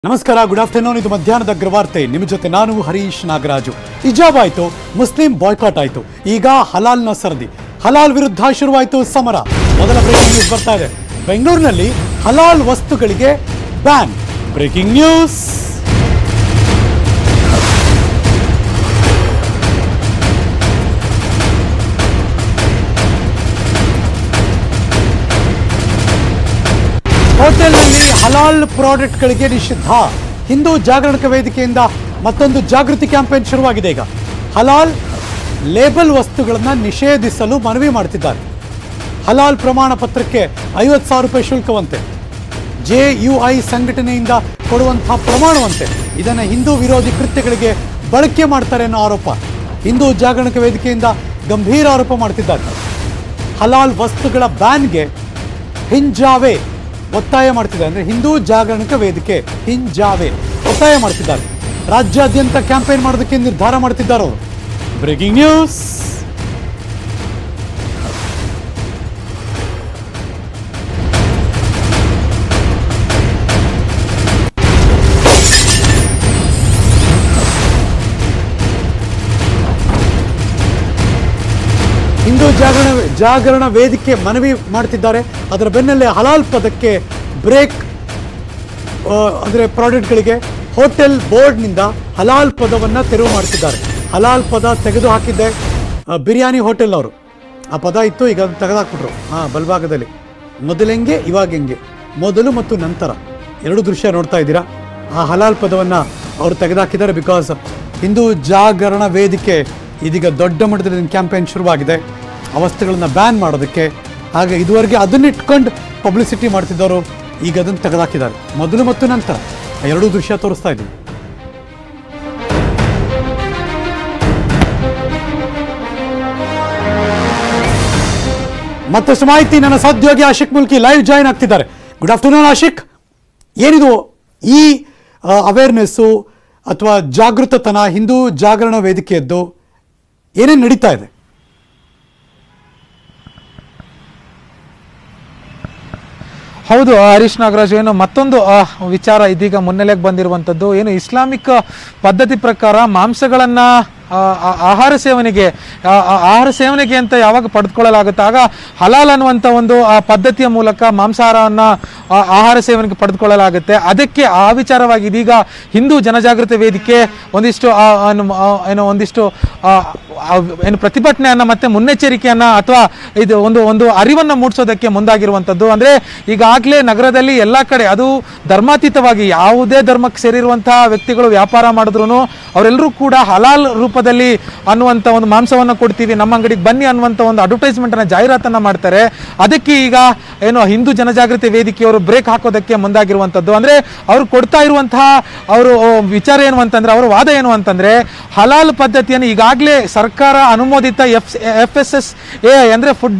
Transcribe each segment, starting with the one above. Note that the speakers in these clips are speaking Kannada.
ನಮಸ್ಕಾರ ಗುಡ್ ಆಫ್ಟರ್ನೂನ್ ಇದು ಮಧ್ಯಾಹ್ನದ ಅಗ್ರವಾರ್ತೆ ನಿಮ್ಮ ಜೊತೆ ನಾನು ಹರೀಶ್ ನಾಗರಾಜು ಇಜಾಬ್ ಆಯ್ತು ಮುಸ್ಲಿಂ ಬಾಯ್ಕಾಟ್ ಆಯ್ತು ಈಗ ಹಲಾಲ್ನ ಸರದಿ ಹಲಾಲ್ ವಿರುದ್ಧ ಶುರುವಾಯಿತು ಸಮರ ಮೊದಲ ಬ್ರೇಕಿಂಗ್ ನ್ಯೂಸ್ ಬರ್ತಾ ಇದೆ ಬೆಂಗಳೂರಿನಲ್ಲಿ ಹಲಾಲ್ ವಸ್ತುಗಳಿಗೆ ಬ್ಯಾನ್ ಬ್ರೇಕಿಂಗ್ ನ್ಯೂಸ್ ಹೋಟೆಲ್ನಲ್ಲಿ ಹಲಾಲ್ ಪ್ರಾಡಕ್ಟ್ಗಳಿಗೆ ನಿಷಿದ್ಧ ಹಿಂದೂ ಜಾಗರಣಕ ವೇದಿಕೆಯಿಂದ ಮತ್ತೊಂದು ಜಾಗೃತಿ ಕ್ಯಾಂಪೇನ್ ಶುರುವಾಗಿದೆ ಈಗ ಹಲಾಲ್ ಲೇಬಲ್ ವಸ್ತುಗಳನ್ನು ನಿಷೇಧಿಸಲು ಮನವಿ ಮಾಡ್ತಿದ್ದಾರೆ ಹಲಾಲ್ ಪ್ರಮಾಣ ಪತ್ರಕ್ಕೆ ಐವತ್ತು ಸಾವಿರ ರೂಪಾಯಿ ಶುಲ್ಕವಂತೆ ಜೆ ಯು ಐ ಸಂಘಟನೆಯಿಂದ ಕೊಡುವಂತಹ ಪ್ರಮಾಣವಂತೆ ಇದನ್ನು ಹಿಂದೂ ವಿರೋಧಿ ಕೃತ್ಯಗಳಿಗೆ ಬಳಕೆ ಮಾಡ್ತಾರೆ ಅನ್ನೋ ಆರೋಪ ಹಿಂದೂ ಜಾಗರಣಕ ವೇದಿಕೆಯಿಂದ ಗಂಭೀರ ಆರೋಪ ಮಾಡ್ತಿದ್ದಾರೆ ಹಲಾಲ್ ವಸ್ತುಗಳ ಬ್ಯಾನ್ಗೆ ಹಿಂಜಾವೆ ಒತ್ತಾಯ ಮಾಡ್ತಿದ್ದಾರೆ ಅಂದ್ರೆ ಹಿಂದೂ ಜಾಗರಣಕ ವೇದಿಕೆ ಹಿಂಜಾವೆ ಒತ್ತಾಯ ಮಾಡ್ತಿದ್ದಾರೆ ರಾಜ್ಯಾದ್ಯಂತ ಕ್ಯಾಂಪೇನ್ ಮಾಡೋದಕ್ಕೆ ನಿರ್ಧಾರ ಮಾಡ್ತಿದ್ದಾರೆ ಅವರು ಬ್ರೇಕಿಂಗ್ ನ್ಯೂಸ್ ಹಿಂದೂ ಜಾಗರಣ ಜಾಗರಣ ವೇದಿಕೆ ಮನವಿ ಮಾಡ್ತಿದ್ದಾರೆ ಅದರ ಬೆನ್ನಲ್ಲೇ ಹಲಾಲ್ ಪದಕ್ಕೆ ಬ್ರೇಕ್ ಆ, ಅಂದ್ರೆ ಪ್ರಾಡಕ್ಟ್ಗಳಿಗೆ ಹೋಟೆಲ್ ಬೋರ್ಡ್ನಿಂದ ಹಲಾಲ್ ಪದವನ್ನು ತೆರವು ಮಾಡ್ತಿದ್ದಾರೆ ಹಲಾಲ್ ಪದ ತೆಗೆದು ಹಾಕಿದ್ದೆ ಆ, ಬಿರಿಯಾನಿ ಹೋಟೆಲ್ ಅವರು ಆ ಪದ ಇತ್ತು ಈಗ ಅದನ್ನ ತೆಗೆದಾಕ್ಬಿಟ್ರು ಹಾಂ ಬಲಭಾಗದಲ್ಲಿ ಮೊದಲೆಂಗೆ ಇವಾಗ ಹೆಂಗೆ ಮೊದಲು ಮತ್ತು ನಂತರ ಎರಡು ದೃಶ್ಯ ನೋಡ್ತಾ ಇದ್ದೀರಾ ಆ ಹಲಾಲ್ ಪದವನ್ನು ಅವರು ತೆಗೆದುಹಾಕಿದ್ದಾರೆ ಬಿಕಾಸ್ ಹಿಂದೂ ಜಾಗರಣ ವೇದಿಕೆ ಇದೀಗ ದೊಡ್ಡ ಮಟ್ಟದಲ್ಲಿ ಕ್ಯಾಂಪೇನ್ ಶುರುವಾಗಿದೆ ಆ ವಸ್ತುಗಳನ್ನು ಬ್ಯಾನ್ ಮಾಡೋದಕ್ಕೆ ಹಾಗೆ ಇದುವರೆಗೆ ಅದನ್ನಿಟ್ಕೊಂಡು ಪಬ್ಲಿಸಿಟಿ ಮಾಡ್ತಿದ್ದವರು ಈಗ ಅದನ್ನು ತೆಗೆದಾಕಿದ್ದಾರೆ ಮೊದಲು ಮತ್ತು ನಂತರ ಆ ಎರಡೂ ದೃಶ್ಯ ತೋರಿಸ್ತಾ ಇದ್ದೀವಿ ಮತ್ತಷ್ಟು ಮಾಹಿತಿ ನನ್ನ ಸಹೋದ್ಯೋಗಿ ಆಶಿಕ್ ಮುಲ್ಕಿ ಲೈವ್ ಜಾಯಿನ್ ಆಗ್ತಿದ್ದಾರೆ ಗುಡ್ ಆಫ್ಟರ್ನೂನ್ ಆಶಿಕ್ ಏನಿದು ಈ ಅವೇರ್ನೆಸ್ಸು ಅಥವಾ ಜಾಗೃತತನ ಹಿಂದೂ ಜಾಗರಣ ವೇದಿಕೆಯದ್ದು ಏನೇನು ನಡೀತಾ ಇದೆ ಹೌದು ಆ, ಹರೀಶ್ ನಾಗರಾಜ್ ಏನು ಮತ್ತೊಂದು ಆ, ವಿಚಾರ ಇದೀಗ ಮುನ್ನೆಲೆಗೆ ಬಂದಿರುವಂಥದ್ದು ಏನು ಇಸ್ಲಾಮಿಕ್ ಪದ್ಧತಿ ಪ್ರಕಾರ ಮಾಂಸಗಳನ್ನ ಆ, ಆ- ಆಹಾರ ಸೇವನೆಗೆ ಆ, ಆ- ಆಹಾರ ಸೇವನೆಗೆ ಅಂತ ಯಾವಾಗ ಪಡೆದುಕೊಳ್ಳಲಾಗುತ್ತೆ ಆಗ ಹಲಾಲ್ ಅನ್ನುವಂಥ ಒಂದು ಆ ಪದ್ಧತಿಯ ಮೂಲಕ ಮಾಂಸಾಹಾರವನ್ನ ಆ, ಆಹಾರ ಸೇವನೆಗೆ ಪಡೆದುಕೊಳ್ಳಲಾಗುತ್ತೆ ಅದಕ್ಕೆ ಆ ವಿಚಾರವಾಗಿ ಇದೀಗ ಹಿಂದೂ ಜನಜಾಗೃತಿ ವೇದಿಕೆ ಒಂದಿಷ್ಟು ಆ, ಏನು ಆ, ಏನು ಒಂದಿಷ್ಟು ಆ, ಆ, ಏನು ಪ್ರತಿಭಟನೆಯನ್ನ ಮತ್ತೆ ಮುನ್ನೆಚ್ಚರಿಕೆಯನ್ನ ಅಥವಾ ಇದು ಒಂದು ಒಂದು ಅರಿವನ್ನ ಮೂಡಿಸೋದಕ್ಕೆ ಮುಂದಾಗಿರುವಂಥದ್ದು ಅಂದ್ರೆ ಈಗಾಗಲೇ ನಗರದಲ್ಲಿ ಎಲ್ಲ ಕಡೆ ಅದು ಧರ್ಮಾತೀತವಾಗಿ ಯಾವುದೇ ಧರ್ಮಕ್ಕೆ ಸೇರಿರುವಂತಹ ವ್ಯಕ್ತಿಗಳು ವ್ಯಾಪಾರ ಮಾಡಿದ್ರು ಅವರೆಲ್ಲರೂ ಕೂಡ ಹಲಾಲ್ ರೂಪದಲ್ಲಿ ಅನ್ನುವಂಥ ಒಂದು ಮಾಂಸವನ್ನು ಕೊಡ್ತೀವಿ ನಮ್ಮ ಅಂಗಡಿಗೆ ಬನ್ನಿ ಅನ್ನುವಂಥ ಒಂದು ಅಡ್ವರ್ಟೈಸ್ಮೆಂಟ್ ಅನ್ನ ಜಾಹೀರಾತನ್ನ ಮಾಡ್ತಾರೆ ಅದಕ್ಕೆ ಈಗ ಏನು ಹಿಂದೂ ಜನಜಾಗೃತಿ ವೇದಿಕೆಯವರು ಬ್ರೇಕ್ ಹಾಕೋದಕ್ಕೆ ಮುಂದಾಗಿರುವಂಥದ್ದು ಅಂದ್ರೆ ಅವ್ರು ಕೊಡ್ತಾ ಇರುವಂತಹ ಅವರು ವಿಚಾರ ಏನು ಅಂತಂದ್ರೆ ಅವರ ವಾದ ಏನು ಅಂತಂದ್ರೆ ಹಲಾಲ್ ಪದ್ಧತಿಯನ್ನು ಈಗಾಗಲೇ ಸರ್ಕಾರ ಅನುಮೋದಿತ F F S S A ಅಂದ್ರೆ food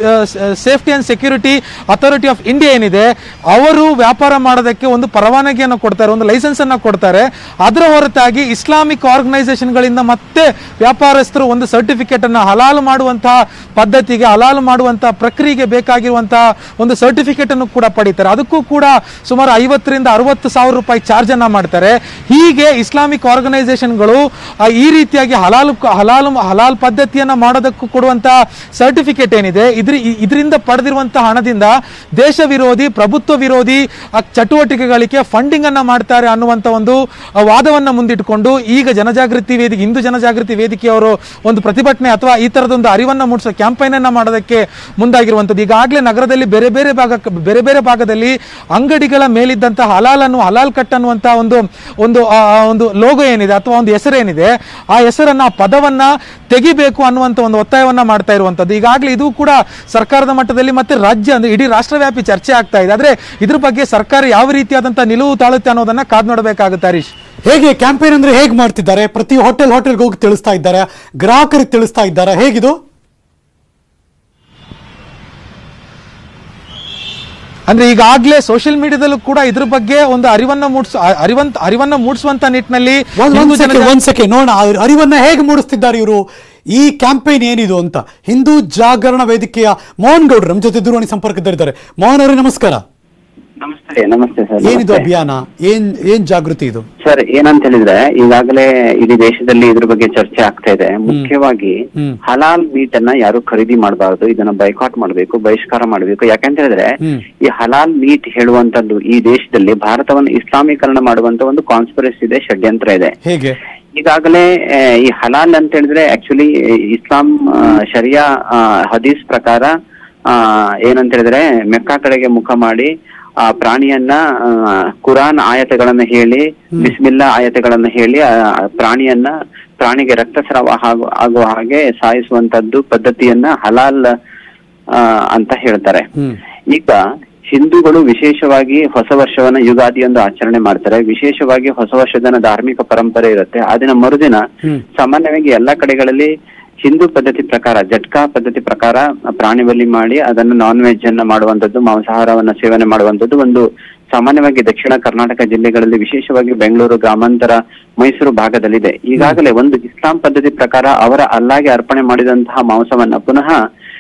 safety and security authority of India ಏನಿದೆ ಅವರು ವ್ಯಾಪಾರ ಮಾಡೋದಕ್ಕೆ ಒಂದು ಪರವಾನಗಿಯನ್ನು ಕೊಡ್ತಾರೆ ಒಂದು ಲೈಸೆನ್ಸ್ ಅನ್ನ ಕೊಡ್ತಾರೆ ಅದರ ಹೊರತಾಗಿ ಇಸ್ಲಾಮಿಕ್ ಆರ್ಗನೈಸೇಷನ್ಗಳಿಂದ ಮತ್ತೆ ವ್ಯಾಪಾರಸ್ಥರು ಒಂದು ಸರ್ಟಿಫಿಕೇಟ್ ಅನ್ನ ಹಲಾಲು ಮಾಡುವಂತಹ ಪದ್ಧತಿಗೆ ಹಲಾಲು ಮಾಡುವಂತಹ ಪ್ರಕ್ರಿಯೆಗೆ ಬೇಕಾಗಿರುವಂತಹ ಒಂದು ಸರ್ಟಿಫಿಕೇಟ್ ಅನ್ನು ಕೂಡ ಪಡಿತಾರೆ ಅದಕ್ಕೂ ಕೂಡ ಸುಮಾರು ಐವತ್ತರಿಂದ ಅರವತ್ತು ಸಾವಿರ ರೂಪಾಯಿ ಚಾರ್ಜ್ ಅನ್ನ ಮಾಡ್ತಾರೆ ಹೀಗೆ ಇಸ್ಲಾಮಿಕ್ ಆರ್ಗನೈಸೇಷನ್ಗಳು ಆ, ಈ ರೀತಿಯಾಗಿ ಹಲಾಲು ಹಲಾಲು ಹಲಾಲ್ ಪದ್ಧತಿಯನ್ನ ಮಾಡೋದಕ್ಕೂ ಕೊಡುವಂತಹ ಸರ್ಟಿಫಿಕೇಟ್ ಏನಿದೆ ಇದ್ರ ಇದರಿಂದ ಪಡೆದಿರುವಂತಹ ಹಣದಿಂದ ದೇಶ ವಿರೋಧಿ ಪ್ರಭುತ್ವ ವಿರೋಧಿ ಆ, ಚಟುವಟಿಕೆಗಳಿಗೆ ಫಂಡಿಂಗ್ ಅನ್ನ ಮಾಡ್ತಾರೆ ಅನ್ನುವಂತ ಒಂದು ಆ, ವಾದವನ್ನ ಮುಂದಿಟ್ಟುಕೊಂಡು ಈಗ ಜನಜಾಗೃತಿ ವೇದಿಕೆ ಹಿಂದೂ ಜನಜಾಗೃತಿ ವೇದಿಕೆಯವರು ಒಂದು ಪ್ರತಿಭಟನೆ ಅಥವಾ ಈ ತರದೊಂದು ಅರಿವನ್ನ ಮೂಡಿಸೋ ಕ್ಯಾಂಪೈನ್ ಅನ್ನ ಮಾಡೋದಕ್ಕೆ ಮುಂದಾಗಿರುವಂತದ್ದು ಈಗಾಗಲೇ ನಗರದಲ್ಲಿ ಬೇರೆ ಬೇರೆ ಭಾಗ ಬೇರೆ ಬೇರೆ ಭಾಗದಲ್ಲಿ ಅಂಗಡಿಗಳ ಮೇಲಿದ್ದಂತಹ ಹಲಾಲ್ ಅನ್ನು ಹಲಾಲ್ ಕಟ್ ಅನ್ನುವಂತ ಒಂದು ಒಂದು ಆ, ಆ, ಒಂದು ಲೋಗೋ ಏನಿದೆ ಅಥವಾ ಒಂದು ಹೆಸರೇನಿದೆ ಆ ಹೆಸರನ್ನ ಆ ಪದವನ್ನ ತೆಗಿಬೇಕು ಅನ್ನುವಂತ ಒಂದು ಒತ್ತಾಯವನ್ನ ಮಾಡ್ತಾ ಇರುವಂತದ್ದು ಈಗಾಗಲೇ ಇದು ಕೂಡ ಸರ್ಕಾರದ ಮಟ್ಟದಲ್ಲಿ ಮತ್ತೆ ರಾಜ್ಯ ಅಂದ್ರೆ ಇಡೀ ರಾಷ್ಟ್ರವ್ಯಾಪಿ ಚರ್ಚೆ ಆಗ್ತಾ ಇದೆ ಆದ್ರೆ ಇದ್ರ ಬಗ್ಗೆ ಸರ್ಕಾರ ಯಾವ ರೀತಿಯಾದಂತಹ ನಿಲುವು ತಾಳುತ್ತೆ ಅನ್ನೋದನ್ನ ಕಾದ್ ನೋಡಬೇಕಾಗುತ್ತೆ ಹರೀಶ್ ಹೇಗೆ ಕ್ಯಾಂಪೇನ್ ಅಂದ್ರೆ ಹೇಗೆ ಮಾಡ್ತಿದ್ದಾರೆ ಪ್ರತಿ ಹೋಟೆಲ್ ಹೋಟೆಲ್ಗೆ ಹೋಗಿ ತಿಳಿಸ್ತಾ ಇದ್ದಾರೆ ಗ್ರಾಹಕರಿಗೆ ತಿಳಿಸ್ತಾ ಇದ್ದಾರೆ ಹೇಗಿದು ಅಂದ್ರೆ ಈಗಾಗಲೇ ಸೋಷಿಯಲ್ ಮೀಡಿಯಾದಲ್ಲೂ ಕೂಡ ಇದ್ರ ಬಗ್ಗೆ ಒಂದು ಅರಿವನ್ನ ಮೂಡಿಸ ಅರಿವಂತ ಅರಿವನ್ನ ಮೂಡಿಸುವಂತ ನಿಟ್ಟಿನಲ್ಲಿ ಒಂದ್ ಹಿಂದೂ ಒಂದ್ ಸೆಕೆಂಡ್ ಜನಜಾ- ಒಂದ್ ಸೆಕೆಂಡ್ ನೋಡೋಣ ಅವ್ರ ಅರಿವನ್ನ ಹೇಗೆ ಮೂಡಿಸ್ತಿದ್ದಾರೆ ಇವರು ಈ ಕ್ಯಾಂಪೇನ್ ಏನಿದು ಅಂತ ಹಿಂದೂ ಜಾಗರಣ ವೇದಿಕೆಯ ಮೋಹನ್ ಗೌಡ್ರು ನಮ್ಮ ಜೊತೆ ದೂರವಾಣಿ ಸಂಪರ್ಕದಲ್ಲಿದ್ದಾರೆ ಮೋಹನ್ ಅವರೇ ನಮಸ್ಕಾರ ನಮಸ್ತೆ ನಮಸ್ತೆ ಸರ್ ಏನಿದು ನಮಸ್ತೆ. ಅಭಿಯಾನ ಏನ್ ಏನ್ ಜಾಗೃತಿ ಇದು ಸರ್ ಏನಂತ ಹೇಳಿದ್ರೆ ಈಗಾಗಲೇ ಇಡೀ ದೇಶದಲ್ಲಿ ಇದ್ರ ಬಗ್ಗೆ ಚರ್ಚೆ ಆಗ್ತಾ ಇದೆ ಮುಖ್ಯವಾಗಿ ಹ್ಮ್. ಹಲಾಲ್ ಮೀಟ್ ಅನ್ನ ಯಾರು ಖರೀದಿ ಮಾಡಬಾರದು ಇದನ್ನ ಬೈಕಾಟ್ ಮಾಡಬೇಕು ಬಹಿಷ್ಕಾರ ಮಾಡಬೇಕು ಯಾಕಂತ ಹೇಳಿದ್ರೆ ಹ್ಮ್. ಈ ಹಲಾಲ್ ಮೀಟ್ ಹೇಳುವಂತದ್ದು ಈ ದೇಶದಲ್ಲಿ ಭಾರತವನ್ನು ಇಸ್ಲಾಮೀಕರಣ ಮಾಡುವಂತ ಒಂದು ಕಾನ್ಸ್ಪಿರಸಿ ಇದೆ ಷಡ್ಯಂತ್ರ ಇದೆ ಹೇಗೆ ಈಗಾಗಲೇ ಆ, ಈ ಹಲಾಲ್ ಅಂತ ಹೇಳಿದ್ರೆ ಆಕ್ಚುಲಿ ಇಸ್ಲಾಂ ಆ, ಶರಿಯಾ ಆ, ಹದೀಸ್ ಪ್ರಕಾರ ಆ, ಏನಂತ ಹೇಳಿದ್ರೆ ಮೆಕ್ಕಾ ಕಡೆಗೆ ಮುಖ ಮಾಡಿ ಆ ಪ್ರಾಣಿಯನ್ನ ಆ, ಕುರಾನ್ ಆಯತೆಗಳನ್ನ ಹೇಳಿ ಬಿಸ್ಮಿಲ್ಲಾ ಆಯತೆಗಳನ್ನ ಹೇಳಿ ಆ ಪ್ರಾಣಿಯನ್ನ ಪ್ರಾಣಿಗೆ ರಕ್ತಸ್ರಾವ ಆಗು- ಆಗುವ ಹಾಗೆ ಸಾಯಿಸುವಂತದ್ದು ಪದ್ಧತಿಯನ್ನ ಹಲಾಲ್ ಆ, ಅಂತ ಹೇಳ್ತಾರೆ ಹ್ಮ್ ಈಗ ಹಿಂದೂಗಳು ವಿಶೇಷವಾಗಿ ಹೊಸ ವರ್ಷವನ್ನ ಯುಗಾದಿಯೊಂದು ಆಚರಣೆ ಮಾಡ್ತಾರೆ ವಿಶೇಷವಾಗಿ ಹೊಸ ವರ್ಷದ ಧಾರ್ಮಿಕ ಪರಂಪರೆ ಇರುತ್ತೆ ಅದನ್ನ ಮರುದಿನ ಹ್ಮ್. ಸಾಮಾನ್ಯವಾಗಿ ಎಲ್ಲಾ ಕಡೆಗಳಲ್ಲಿ ಹಿಂದೂ ಪದ್ಧತಿ ಪ್ರಕಾರ ಜಟ್ಕಾ ಪದ್ಧತಿ ಪ್ರಕಾರ ಪ್ರಾಣಿ ಬಲಿ ಮಾಡಿ ಅದನ್ನು ನಾನ್ ವೆಜ್ ಅನ್ನ ಮಾಡುವಂತದ್ದು ಮಾಂಸಾಹಾರವನ್ನ ಸೇವನೆ ಮಾಡುವಂತದ್ದು ಒಂದು ಸಾಮಾನ್ಯವಾಗಿ ದಕ್ಷಿಣ ಕರ್ನಾಟಕ ಜಿಲ್ಲೆಗಳಲ್ಲಿ ವಿಶೇಷವಾಗಿ ಬೆಂಗಳೂರು ಗ್ರಾಮಾಂತರ ಮೈಸೂರು ಭಾಗದಲ್ಲಿದೆ ಈಗಾಗಲೇ ಒಂದು ಇಸ್ಲಾಂ ಪದ್ಧತಿ ಪ್ರಕಾರ ಅವರ ಅಲ್ಲಾಗೆ ಅರ್ಪಣೆ ಮಾಡಿದಂತಹ ಮಾಂಸವನ್ನ ಪುನಃ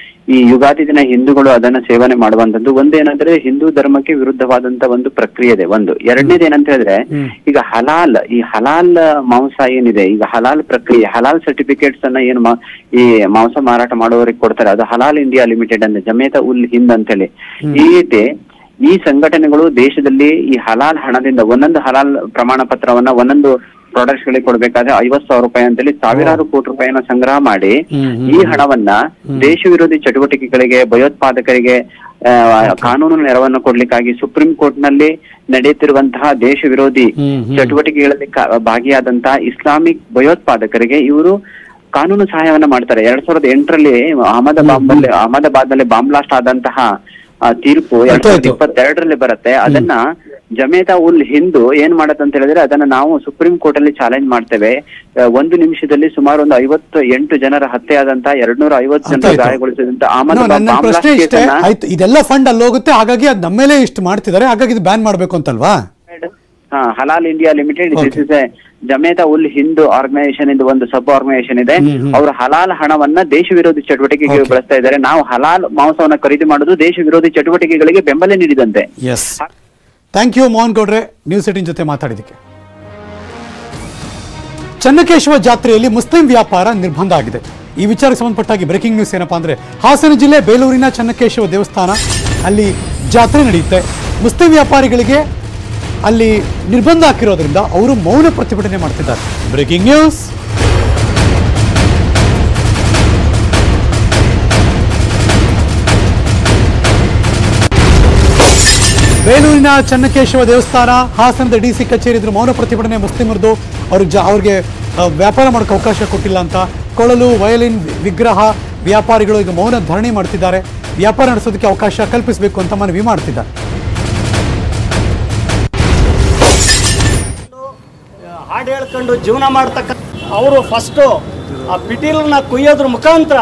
ಈ ಯುಗಾದಿ ದಿನ ಹಿಂದೂಗಳು ಅದನ್ನ ಸೇವನೆ ಮಾಡುವಂತದ್ದು ಒಂದೇನಂದ್ರೆ ಹಿಂದೂ ಧರ್ಮಕ್ಕೆ ವಿರುದ್ಧವಾದಂತ ಒಂದು ಪ್ರಕ್ರಿಯೆ ಇದೆ ಒಂದು ಎರಡನೇದು ಏನಂತ ಹೇಳಿದ್ರೆ ಹ್ಮ್. ಈಗ ಹಲಾಲ್ ಈ ಹಲಾಲ್ ಮಾಂಸ ಏನಿದೆ ಈಗ ಹಲಾಲ್ ಪ್ರಕ್ರಿಯೆ ಹಲಾಲ್ ಸರ್ಟಿಫಿಕೇಟ್ಸ್ ಅನ್ನ ಏನು ಮಾ- ಈ ಮಾಂಸ ಮಾರಾಟ ಮಾಡುವವರಿಗೆ ಕೊಡ್ತಾರೆ ಅದು ಹಲಾಲ್ ಇಂಡಿಯಾ ಲಿಮಿಟೆಡ್ ಅಂತ ಜಮೇತ ಉಲ್ ಹಿಂದ್ ಅಂತೇಳಿ ಈ ರೀತಿ ಈ ಸಂಘಟನೆಗಳು ದೇಶದಲ್ಲಿ ಈ ಹಲಾಲ್ ಹಣದಿಂದ ಒಂದೊಂದು ಹಲಾಲ್ ಪ್ರಮಾಣ ಪತ್ರವನ್ನ ಒಂದೊಂದು ಪ್ರಾಡಕ್ಟ್ಸ್ ಗಳಿಗೆ ಕೊಡ್ಬೇಕಾದ್ರೆ ಐವತ್ ಸಾವಿರ ರೂಪಾಯಿ ಅಂತೇಳಿ ಸಾವಿರಾರು ಕೋಟಿ ರೂಪಾಯಿನ ಸಂಗ್ರಹ ಮಾಡಿ ಹ್ಮ್, ಹ್ಮ್, ಈ ಹಣವನ್ನ ದೇಶ ವಿರೋಧಿ ಚಟುವಟಿಕೆಗಳಿಗೆ ಭಯೋತ್ಪಾದಕರಿಗೆ ಆ, ಕಾನೂನು ನೆರವನ್ನು ಕೊಡ್ಲಿಕ್ಕಾಗಿ ಸುಪ್ರೀಂ ಕೋರ್ಟ್ ನಲ್ಲಿ ನಡೆಯುತ್ತಿರುವಂತಹ ದೇಶ ವಿರೋಧಿ ಹ್ಮ್, ಹ್ಮ್. ಚಟುವಟಿಕೆಗಳಲ್ಲಿ ಕ- ಭಾಗಿಯಾದಂತಹ ಇಸ್ಲಾಮಿಕ್ ಭಯೋತ್ಪಾದಕರಿಗೆ ಇವರು ಕಾನೂನು ಸಹಾಯವನ್ನ ಮಾಡ್ತಾರೆ ಎರಡ್ ಸಾವಿರದ ಎಂಟರಲ್ಲಿ ಅಹಮದಾಬಾದ್ ನಲ್ಲಿ ಅಹಮದಾಬಾದ್ ನಲ್ಲಿ ಬಾಂಬ್ ಬ್ಲಾಸ್ಟ್ ಆದಂತಹ ಆ, ತೀರ್ಪು ಎರಡ್ ಸಾವಿರದ ಗೊತ್ತಾಯ್ತು. ಇಪ್ಪತ್ತೆರಡರಲ್ಲಿ ಬರುತ್ತೆ ಅದನ್ನ ಜಮೇತಾ ಉಲ್ ಹಿಂದೂ ಏನ್ ಮಾಡತ್ತೆ ಅಂತ ಹೇಳಿದ್ರೆ ಅದನ್ನ ನಾವು ಸುಪ್ರೀಂ ಕೋರ್ಟ್ ಅಲ್ಲಿ ಚಾಲೆಂಜ್ ಮಾಡ್ತೇವೆ ಆ, ಒಂದು ನಿಮಿಷದಲ್ಲಿ ಸುಮಾರು ಒಂದು ಐವತ್ತು ಎಂಟು ಜನರ ಹತ್ಯೆ ಆದಂತಹ ಎರಡ್ನೂರ ಐವತ್ತು ಅರ್ಥ ಜನರ ಆಯ್ತು. ಗಾಯಗೊಳಿಸಿದಂತ No, ಅಹಮದಾಬಾದ್ ನನ್ನ ಬಾಂಬ್ ಪ್ರಶ್ನೆ ಬ್ಲಾಸ್ಟ್ ಇಷ್ಟೇ ಕೇಸನ್ನ ಆಯ್ತು ಇದೆಲ್ಲ ಫಂಡ್ ಅಲ್ಲಿ ಹೋಗುತ್ತೆ ಹಾಗಾಗಿ ಅದ್ ನಮ್ಮ ಮೇಲೆ ಇಷ್ಟು ಮಾಡ್ತಿದ್ದಾರೆ ಹಾಗಾಗಿ ಇದು ಬ್ಯಾನ್ ಮಾಡ್ಬೇಕು ಅಂತಲ್ವಾ ಹಾ Halal India limited this Okay. Is a Jamiat Ul Hindu organisation ಇದು ಒಂದು ಸಬ್ ಆರ್ಗನೈಸೇಷನ್ ಇದೆ ಹ್ಮ್, ಹ್ಮ್. ಅವರು ಹಲಾಲ್ ಹಣವನ್ನ ದೇಶ ವಿರೋಧಿ ಚಟುವಟಿಕೆಗೆ Okay. ಬಳಸ್ತಾ ಇದ್ದಾರೆ ನಾವು ಹಲಾಲ್ ಮಾಂಸವನ್ನ ಖರೀದಿ ಮಾಡೋದು ದೇಶ ವಿರೋಧಿ ಚಟುವಟಿಕೆಗಳಿಗೆ ಬೆಂಬಲ ನೀಡಿದಂತೆ ಎಸ್ ಥ್ಯಾಂಕ್ ಯು ಮೋಹನ್ ಗೌಡ್ರೆ ನ್ಯೂಸ್ ಏಟಿನ್ ಜೊತೆ ಮಾತಾಡಿದ್ದಕ್ಕೆ ಚನ್ನಕೇಶವ ಜಾತ್ರೆಯಲ್ಲಿ ಮುಸ್ಲಿಂ ವ್ಯಾಪಾರ ನಿರ್ಬಂಧ ಆಗಿದೆ ಈ ವಿಚಾರಕ್ಕೆ ಸಂಬಂಧಪಟ್ಟಾಗಿ ಬ್ರೇಕಿಂಗ್ ನ್ಯೂಸ್ ಏನಪ್ಪಾ ಅಂದ್ರೆ ಹಾಸನ ಜಿಲ್ಲೆ ಬೇಲೂರಿನ ಚನ್ನಕೇಶವ ದೇವಸ್ಥಾನ ಅಲ್ಲಿ ಜಾತ್ರೆ ನಡೆಯುತ್ತೆ ಮುಸ್ಲಿಂ ವ್ಯಾಪಾರಿಗಳಿಗೆ ಅಲ್ಲಿ ನಿರ್ಬಂಧ ಹಾಕಿರೋದ್ರಿಂದ ಅವರು ಮೌನ ಪ್ರತಿಭಟನೆ ಮಾಡ್ತಿದ್ದಾರೆ ಬ್ರೇಕಿಂಗ್ ನ್ಯೂಸ್ ಬೇಲೂರಿನ ಚನ್ನಕೇಶವ ದೇವಸ್ಥಾನ ಹಾಸನದ ಡಿ ಸಿ ಕಚೇರಿ ಎದುರು ಮೌನ ಪ್ರತಿಭಟನೆ ಮುಸ್ಲಿಮರದು ಅವ್ರಿಗೆ ಜ ಅವ್ರಿಗೆ ಆ, ವ್ಯಾಪಾರ ಮಾಡೋಕೆ ಅವಕಾಶ ಕೊಟ್ಟಿಲ್ಲ ಅಂತ ಕೊಳಲು ವಯಲಿನ್ ವಿ- ವಿಗ್ರಹ ವ್ಯಾಪಾರಿಗಳು ಈಗ ಮೌನ ಧರಣಿ ಮಾಡ್ತಿದ್ದಾರೆ ವ್ಯಾಪಾರ ನಡೆಸೋದಕ್ಕೆ ಅವಕಾಶ ಕಲ್ಪಿಸಬೇಕು ಅಂತ ಮನವಿ ಮಾಡ್ತಿದ್ದಾರೆ ಹಾಡು ಹೇಳ್ಕೊಂಡು ಜೀವನ ಮಾಡ್ತಕ್ಕ ಅವರು ಫಸ್ಟು ಆ ಪಿಟೀಲನ್ನ ಕುಯ್ಯೋದ್ರ ಮುಖಾಂತರ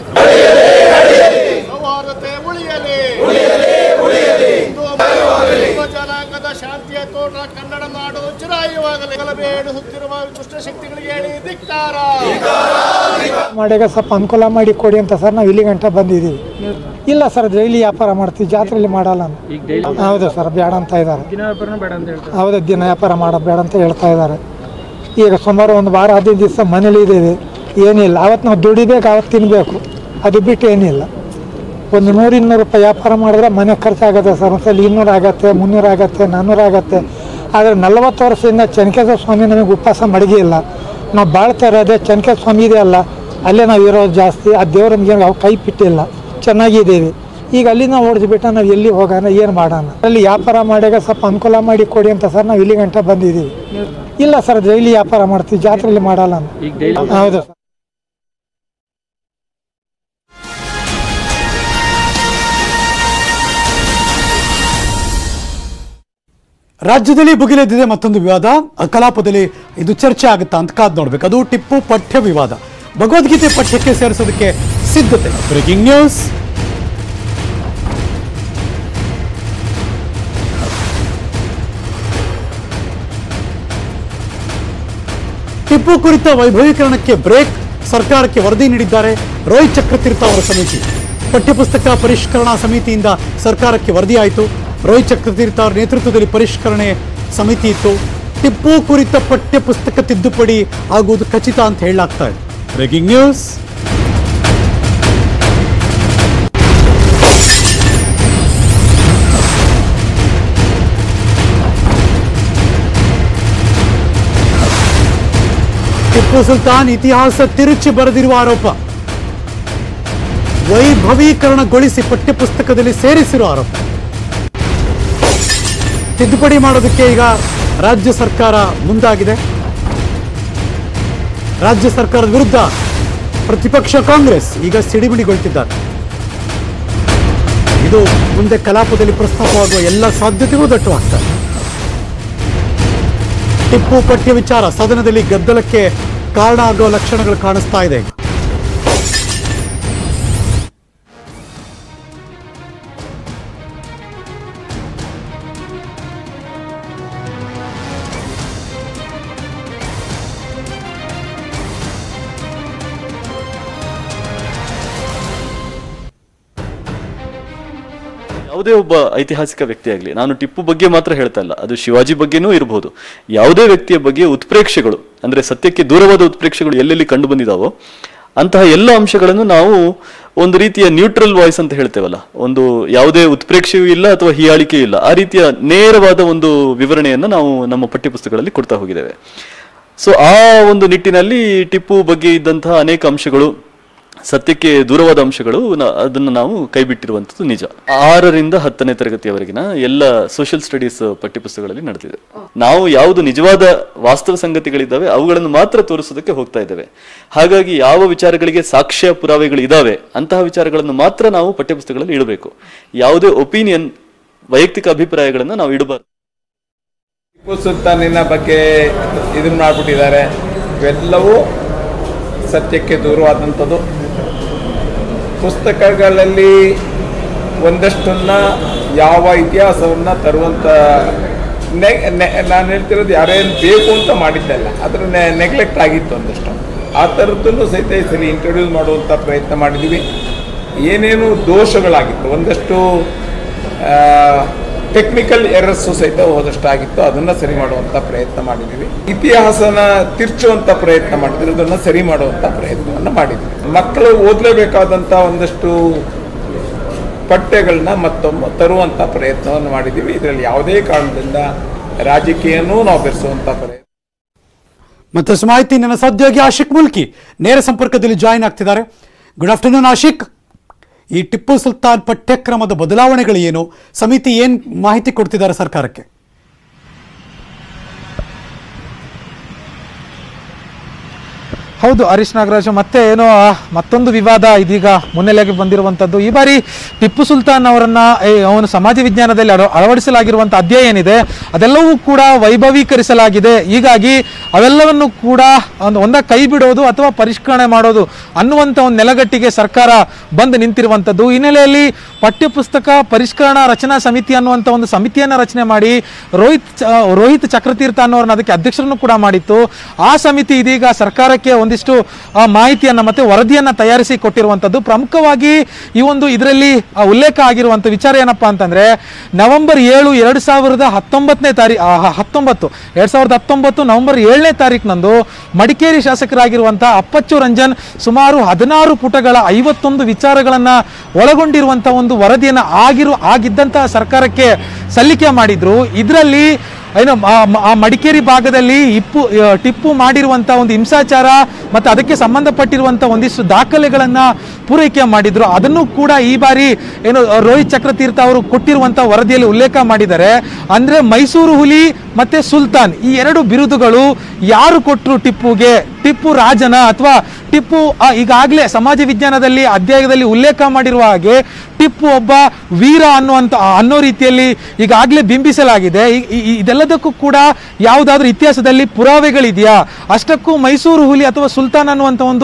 ಸೌಹಾರ್ದತೆ ಉಳಿಯಲಿ ಹಿಂದೂ ಹಿಂದೂ ಜನಾಂಗದ ಶಾಂತಿಯ ತೋಟ ಕನ್ನಡ ನಾಡು ಚಿರಾಯುವಾಗಲಿ ಗಲಭೆಯಿಡುತ್ತಿರುವ ದುಷ್ಟಶಕ್ತಿಗಳಿಗೆ ಹೇಳಿ ಧಿಕ್ಕಾರ ಮಾಡಿಗ ಸ್ವಲ್ಪ ಅನುಕೂಲ ಮಾಡಿ ಕೊಡಿ ಅಂತ ಸರ್ ನಾವು ಇಲ್ಲಿ ಗಂಟ ಬಂದಿದ್ದೀವಿ ಇಲ್ಲ ಸರ್ ಡೈಲಿ ವ್ಯಾಪಾರ ಮಾಡ್ತೀವಿ ಜಾತ್ರೆಯಲ್ಲಿ ಮಾಡಲ್ಲ ಅಂತ. ಹೌದು ಸರ್ ಬೇಡ ಅಂತ ಇದ್ದಾರೆ ಹೌದು ದಿನ ವ್ಯಾಪಾರ ಮಾಡೋದು ಬೇಡ ಅಂತ ಹೇಳ್ತಾ ಇದ್ದಾರೆ ಈಗ ಸುಮಾರು ಒಂದು ವಾರ ಹದಿನೈದು ದಿವಸ ಮನೇಲಿ ಇದ್ದೀವಿ ಏನಿಲ್ಲ ಅವತ್ತು ನಾವು ದುಡಿಬೇಕು ಅವತ್ತು ತಿನ್ನಬೇಕು ಅದು ಬಿಟ್ಟು ಏನಿಲ್ಲ ಒಂದು ನೂರು ಇನ್ನೂರು ರೂಪಾಯಿ ವ್ಯಾಪಾರ ಮಾಡಿದ್ರೆ ಮನೆ ಖರ್ಚಾಗುತ್ತೆ ಸರ್ ಒಂದ್ಸಲ ಇನ್ನೂರು ಆಗತ್ತೆ ಮುನ್ನೂರು ಆಗತ್ತೆ ನಾನ್ನೂರು ಆಗತ್ತೆ ಆದರೆ ನಲವತ್ತು ವರ್ಷದಿಂದ ಚನಕೇಶ್ವರ ಸ್ವಾಮಿ ನಮಗೆ ಉಪವಾಸ ಮಡಗಿ ಇಲ್ಲ ನಾವು ಬಾಳ್ತಾ ಇರೋದೇ ಚನಕೇಶ್ವರ ಸ್ವಾಮಿ ಇದೆ ಅಲ್ಲ ಅಲ್ಲೇ ನಾವು ಇರೋದು ಜಾಸ್ತಿ ಆ ದೇವ್ರ ನಮಗೆ ನಾವು ಕೈ ಬಿಟ್ಟಿಲ್ಲ ಚೆನ್ನಾಗಿದ್ದೀವಿ ಈಗ ಅಲ್ಲಿಂದ ಓಡಿಸ್ಬಿಟ್ಟು ನಾವು ಎಲ್ಲಿ ಹೋಗೋಣ ಏನು ಮಾಡೋಣ ಅಲ್ಲಿ ವ್ಯಾಪಾರ ಮಾಡಿದಾಗ ಸ್ವಲ್ಪ ಅನುಕೂಲ ಮಾಡಿ ಕೊಡಿ ಅಂತ ಸರ್ ನಾವು ಇಲ್ಲಿ ಗಂಟ ಬಂದಿದ್ದೀವಿ ಇಲ್ಲ ಸರ್ ಡೈಲಿ ವ್ಯಾಪಾರ ಮಾಡ್ತೀವಿ ಜಾತ್ರೆಯಲ್ಲಿ ಮಾಡಲ್ಲ ಅಂತ. ಹೌದು ಸರ್ ರಾಜ್ಯದಲ್ಲಿ ಭುಗಿಲೆದ್ದಿದೆ ಮತ್ತೊಂದು ವಿವಾದ ಆ ಕಲಾಪದಲ್ಲಿ ಇದು ಚರ್ಚೆ ಆಗುತ್ತಾ ಅಂತ ಕಾದ್ ನೋಡ್ಬೇಕು ಅದು ಟಿಪ್ಪು ಪಠ್ಯ ವಿವಾದ ಭಗವದ್ಗೀತೆ ಪಠ್ಯಕ್ಕೆ ಸೇರಿಸೋದಕ್ಕೆ ಸಿದ್ಧತೆ ಬ್ರೇಕಿಂಗ್ ನ್ಯೂಸ್ ಟಿಪ್ಪು ಕುರಿತ ವೈಭವೀಕರಣಕ್ಕೆ ಬ್ರೇಕ್ ಸರ್ಕಾರಕ್ಕೆ ವರದಿ ನೀಡಿದ್ದಾರೆ ರೋಹಿತ್ ಚಕ್ರತೀರ್ಥ ಅವರ ಸಮಿತಿ ಪಠ್ಯಪುಸ್ತಕ ಪರಿಷ್ಕರಣಾ ಸಮಿತಿಯಿಂದ ಸರ್ಕಾರಕ್ಕೆ ವರದಿ ಆಯಿತು ರೋಹಿತ್ ಚಕ್ರತೀರ್ಥ ಅವರ ನೇತೃತ್ವದಲ್ಲಿ ಪರಿಷ್ಕರಣೆ ಸಮಿತಿ ಇತ್ತು ಟಿಪ್ಪು ಕುರಿತ ಪಠ್ಯ ಪುಸ್ತಕ ತಿದ್ದುಪಡಿ ಆಗುವುದು ಖಚಿತ ಅಂತ ಹೇಳಲಾಗ್ತಾ ಇದೆ ಬ್ರೇಕಿಂಗ್ ನ್ಯೂಸ್ ಟಿಪ್ಪು ಸುಲ್ತಾನ್ ಇತಿಹಾಸ ತಿರುಚಿ ಬರೆದಿರುವ ಆರೋಪ ವೈಭವೀಕರಣಗೊಳಿಸಿ ಪಠ್ಯಪುಸ್ತಕದಲ್ಲಿ ಸೇರಿಸಿರುವ ಆರೋಪ ತಿದ್ದುಪಡಿ ಮಾಡೋದಕ್ಕೆ ಈಗ ರಾಜ್ಯ ಸರ್ಕಾರ ಮುಂದಾಗಿದೆ ರಾಜ್ಯ ಸರ್ಕಾರದ ವಿರುದ್ಧ ಪ್ರತಿಪಕ್ಷ ಕಾಂಗ್ರೆಸ್ ಈಗ ಸಿಡಿಮಿಡಿಗೊಳ್ತಿದ್ದಾರೆ ಇದು ಮುಂದೆ ಕಲಾಪದಲ್ಲಿ ಪ್ರಸ್ತಾಪವಾಗುವ ಎಲ್ಲ ಸಾಧ್ಯತೆಗೂ ದಟ್ಟವಾಗ್ತದೆ ಟಿಪ್ಪು ಪಠ್ಯ ವಿಚಾರ ಸದನದಲ್ಲಿ ಗದ್ದಲಕ್ಕೆ ಕಾರಣ ಆಗುವ ಲಕ್ಷಣಗಳು ಕಾಣಿಸ್ತಾ ಇದೆ ಈಗ ಯಾವುದೇ ಒಬ್ಬ ಐತಿಹಾಸಿಕ ವ್ಯಕ್ತಿ ಆಗಲಿ ನಾನು ಟಿಪ್ಪು ಬಗ್ಗೆ ಮಾತ್ರ ಹೇಳ್ತಾ ಇಲ್ಲ ಅದು ಶಿವಾಜಿ ಬಗ್ಗೆನೂ ಇರಬಹುದು ಯಾವುದೇ ವ್ಯಕ್ತಿಯ ಬಗ್ಗೆ ಉತ್ಪ್ರೇಕ್ಷೆಗಳು ಅಂದ್ರೆ ಸತ್ಯಕ್ಕೆ ದೂರವಾದ ಉತ್ಪ್ರೇಕ್ಷೆಗಳು ಎಲ್ಲೆಲ್ಲಿ ಕಂಡು ಬಂದಿದಾವೋ ಅಂತಹ ಎಲ್ಲ ಅಂಶಗಳನ್ನು ನಾವು ಒಂದು ರೀತಿಯ ನ್ಯೂಟ್ರಲ್ ವಾಯ್ಸ್ ಅಂತ ಹೇಳ್ತೇವಲ್ಲ ಒಂದು ಯಾವುದೇ ಉತ್ಪ್ರೇಕ್ಷೆಯೂ ಇಲ್ಲ ಅಥವಾ ಹೀಯಾಳಿಕೆಯೂ ಇಲ್ಲ ಆ ರೀತಿಯ ನೇರವಾದ ಒಂದು ವಿವರಣೆಯನ್ನು ನಾವು ನಮ್ಮ ಪಠ್ಯಪುಸ್ತಕಗಳಲ್ಲಿ ಕೊಡ್ತಾ ಹೋಗಿದ್ದೇವೆ ಸೊ ಆ ಒಂದು ನಿಟ್ಟಿನಲ್ಲಿ ಟಿಪ್ಪು ಬಗ್ಗೆ ಇದ್ದಂತಹ ಅನೇಕ ಅಂಶಗಳು ಸತ್ಯಕ್ಕೆ ದೂರವಾದ ಅಂಶಗಳು ನ- ಅದನ್ನು ನಾವು ಕೈಬಿಟ್ಟಿರುವಂಥದ್ದು ನಿಜ ಆರರಿಂದ ಹತ್ತನೇ ತರಗತಿಯವರೆಗಿನ ಎಲ್ಲ ಸೋಷಿಯಲ್ ಸ್ಟಡೀಸ್ ಪಠ್ಯಪುಸ್ತಕಗಳಲ್ಲಿ ನಡೆದಿದೆ ನಾವು ಯಾವುದು ನಿಜವಾದ ವಾಸ್ತವ ಸಂಗತಿಗಳಿದ್ದಾವೆ ಅವುಗಳನ್ನು ಮಾತ್ರ ತೋರಿಸೋದಕ್ಕೆ ಹೋಗ್ತಾ ಇದ್ದೇವೆ ಹಾಗಾಗಿ ಯಾವ ವಿಚಾರಗಳಿಗೆ ಸಾಕ್ಷ್ಯ ಪುರಾವೆಗಳು ಇದಾವೆ ಅಂತಹ ವಿಚಾರಗಳನ್ನು ಮಾತ್ರ ನಾವು ಪಠ್ಯಪುಸ್ತಕಗಳಲ್ಲಿ ಇಡಬೇಕು ಯಾವುದೇ ಒಪಿನಿಯನ್ ವೈಯಕ್ತಿಕ ಅಭಿಪ್ರಾಯಗಳನ್ನು ನಾವು ಇಡಬಾರ್ದು ಟಿಪ್ಪು ಸುಲ್ತಾನಿನ ಬಗ್ಗೆ ಇದನ್ನ ಮಾಡಿಬಿಟ್ಟಿದ್ದಾರೆ ಇವೆಲ್ಲವೂ ಸತ್ಯಕ್ಕೆ ದೂರವಾದಂಥದ್ದು ಪುಸ್ತಕಗಳಲ್ಲಿ ಒಂದಷ್ಟನ್ನ ಯಾವ ಇತಿಹಾಸವನ್ನು ತರುವಂಥ ನೆ ನೆ- ನಾನು ಹೇಳ್ತಿರೋದು ಯಾರೇನು ಬೇಕು ಅಂತ ಮಾಡಿದ್ದಲ್ಲ ಅದರ ನೆಗ್ಲೆಕ್ಟ್ ಆಗಿತ್ತು ಒಂದಷ್ಟು ಆ ಥರದ್ದನ್ನು ಸಹಿತ ಈ ಸರಿ ಇಂಟ್ರೊಡ್ಯೂಸ್ ಮಾಡುವಂಥ ಪ್ರಯತ್ನ ಮಾಡಿದ್ದೀವಿ ಏನೇನು ದೋಷಗಳಾಗಿತ್ತು ಒಂದಷ್ಟು ಟೆಕ್ನಿಕಲ್ ಎರರ್ಸು ಸಹಿತ ಹೋದಷ್ಟು ಆಗಿತ್ತು ಅದನ್ನು ಸರಿ ಮಾಡುವಂಥ ಪ್ರಯತ್ನ ಮಾಡಿದ್ದೀವಿ ಇತಿಹಾಸನ ತಿರ್ಚುವಂಥ ಪ್ರಯತ್ನ ಮಾಡಿದ್ವಿ ಅದನ್ನು ಸರಿ ಮಾಡುವಂಥ ಪ್ರಯತ್ನವನ್ನು ಮಾಡಿದ್ವಿ ಮಕ್ಕಳು ಓದಲೇಬೇಕಾದಂಥ ಒಂದಷ್ಟು ಪಠ್ಯಗಳನ್ನ ಮತ್ತೊಮ್ಮೆ ತರುವಂಥ ಪ್ರಯತ್ನವನ್ನು ಮಾಡಿದ್ದೀವಿ ಇದರಲ್ಲಿ ಯಾವುದೇ ಕಾರಣದಿಂದ ರಾಜಕೀಯನೂ ನಾವು ಬೆರೆಸುವಂಥ ಪ್ರಯತ್ನ ಮತ್ತಷ್ಟು ಮಾಹಿತಿ ನನ್ನ ಸಹೋದ್ಯೋಗಿ ಆಶಿಕ್ ಮುಲ್ಕಿ ನೇರ ಸಂಪರ್ಕದಲ್ಲಿ ಜಾಯಿನ್ ಆಗ್ತಿದ್ದಾರೆ ಗುಡ್ ಆಫ್ಟರ್ನೂನ್ ಆಶಿಕ್ ಈ ಟಿಪ್ಪು ಸುಲ್ತಾನ್ ಪಠ್ಯಕ್ರಮದ ಬದಲಾವಣೆಗಳು ಏನು ಸಮಿತಿ ಏನು ಮಾಹಿತಿ ಕೊಡ್ತಿದ್ದಾರೆ ಸರ್ಕಾರಕ್ಕೆ ಹೌದು ಹರೀಶ್ ನಾಗರಾಜ್ ಮತ್ತೆ ಏನೋ ಆ, ಮತ್ತೊಂದು ವಿವಾದ ಇದೀಗ ಮುನ್ನೆಲೆಗೆ ಬಂದಿರುವಂತದ್ದು ಈ ಬಾರಿ ಟಿಪ್ಪು ಸುಲ್ತಾನ್ ಅವರನ್ನ ಏ, ಅವನು ಸಮಾಜ ವಿಜ್ಞಾನದಲ್ಲಿ ಅಳ- ಅಳವಡಿಸಲಾಗಿರುವಂತ ಅಧ್ಯಾಯ ಏನಿದೆ ಅದೆಲ್ಲವೂ ಕೂಡ ವೈಭವೀಕರಿಸಲಾಗಿದೆ ಹೀಗಾಗಿ ಅವೆಲ್ಲವನ್ನು ಕೂಡ ಒಂದು ಒಂದ ಕೈ ಬಿಡೋದು ಅಥವಾ ಪರಿಷ್ಕರಣೆ ಮಾಡೋದು ಅನ್ನುವಂಥ ಒಂದು ನೆಲಗಟ್ಟಿಗೆ ಸರ್ಕಾರ ಬಂದು ನಿಂತಿರುವಂಥದ್ದು ಈ ಹಿನ್ನೆಲೆಯಲ್ಲಿ ಪಠ್ಯಪುಸ್ತಕ ಪರಿಷ್ಕರಣಾ ರಚನಾ ಸಮಿತಿ ಅನ್ನುವಂಥ ಒಂದು ಸಮಿತಿಯನ್ನ ರಚನೆ ಮಾಡಿ ರೋಹಿತ್ ಚ- ರೋಹಿತ್ ಚಕ್ರತೀರ್ಥ ಅನ್ನೋರನ್ನ ಅದಕ್ಕೆ ಅಧ್ಯಕ್ಷರನ್ನು ಕೂಡ ಮಾಡಿತ್ತು ಆ ಸಮಿತಿ ಇದೀಗ ಸರ್ಕಾರಕ್ಕೆ ಒಂದಿಷ್ಟು ಆ, ಮಾಹಿತಿಯನ್ನ ಮತ್ತೆ ವರದಿಯನ್ನ ತಯಾರಿಸಿ ಕೊಟ್ಟಿರುವಂತದ್ದು ಪ್ರಮುಖವಾಗಿ ಈ ಒಂದು ಇದರಲ್ಲಿ ಆ, ಉಲ್ಲೇಖ ಆಗಿರುವಂತ ವಿಚಾರ ಏನಪ್ಪಾ ಅಂತಂದ್ರೆ ನವೆಂಬರ್ ಏಳು ಎರಡ್ ಸಾವಿರದ ಹತ್ತೊಂಬತ್ತನೇ ತಾರೀಕು ಹತ್ತೊಂಬತ್ತು ಎರಡ್ ಸಾವಿರದ ಹತ್ತೊಂಬತ್ತು ನವೆಂಬರ್ ಏಳನೇ ತಾರೀಕಿನಂದು ಮಡಿಕೇರಿ ಶಾಸಕರಾಗಿರುವಂತಹ ಅಪ್ಪಚ್ಚು ರಂಜನ್ ಸುಮಾರು ಹದಿನಾರು ಪುಟಗಳ ಐವತ್ತೊಂದು ವಿಚಾರಗಳನ್ನ ಒಳಗೊಂಡಿರುವಂತಹ ಒಂದು ವರದಿಯನ್ನ ಆಗಿರು ಆಗಿದ್ದಂತಹ ಸರ್ಕಾರಕ್ಕೆ ಸಲ್ಲಿಕೆ ಮಾಡಿದ್ರು ಇದರಲ್ಲಿ ಏನು ಆ- ಆ ಮಡಿಕೇರಿ ಭಾಗದಲ್ಲಿ ಇಪ್ಪು ಆ, ಟಿಪ್ಪು ಮಾಡಿರುವಂತಹ ಒಂದು ಹಿಂಸಾಚಾರ ಮತ್ತು ಅದಕ್ಕೆ ಸಂಬಂಧಪಟ್ಟಿರುವಂಥ ಒಂದಿಷ್ಟು ದಾಖಲೆಗಳನ್ನ ಪೂರೈಕೆ ಮಾಡಿದ್ರು ಅದನ್ನು ಕೂಡ ಈ ಬಾರಿ ಏನು ಆ, ರೋಹಿತ್ ಚಕ್ರತೀರ್ಥ ಅವರು ಕೊಟ್ಟಿರುವಂತಹ ವರದಿಯಲ್ಲಿ ಉಲ್ಲೇಖ ಮಾಡಿದ್ದಾರೆ ಅಂದ್ರೆ ಮೈಸೂರು ಹುಲಿ ಮತ್ತೆ ಸುಲ್ತಾನ್ ಈ ಎರಡು ಬಿರುದುಗಳು ಯಾರು ಕೊಟ್ಟರು ಟಿಪ್ಪುಗೆ ಟಿಪ್ಪು ರಾಜನ ಅಥವಾ ಟಿಪ್ಪು ಆ, ಈಗಾಗಲೇ ಸಮಾಜ ವಿಜ್ಞಾನದಲ್ಲಿ ಅಧ್ಯಾಯದಲ್ಲಿ ಉಲ್ಲೇಖ ಮಾಡಿರುವ ಹಾಗೆ ಟಿಪ್ಪು ಒಬ್ಬ ವೀರ ಅನ್ನುವಂತ ಅನ್ನೋ ರೀತಿಯಲ್ಲಿ ಈಗಾಗಲೇ ಬಿಂಬಿಸಲಾಗಿದೆ ಈ- ಈ- ಇದೆಲ್ಲದಕ್ಕೂ ಕೂಡ ಯಾವುದಾದ್ರೂ ಇತಿಹಾಸದಲ್ಲಿ ಪುರಾವೆಗಳಿದೆಯಾ ಅಷ್ಟಕ್ಕೂ ಮೈಸೂರು ಹುಲಿ ಅಥವಾ ಸುಲ್ತಾನ್ ಅನ್ನುವಂಥ ಒಂದು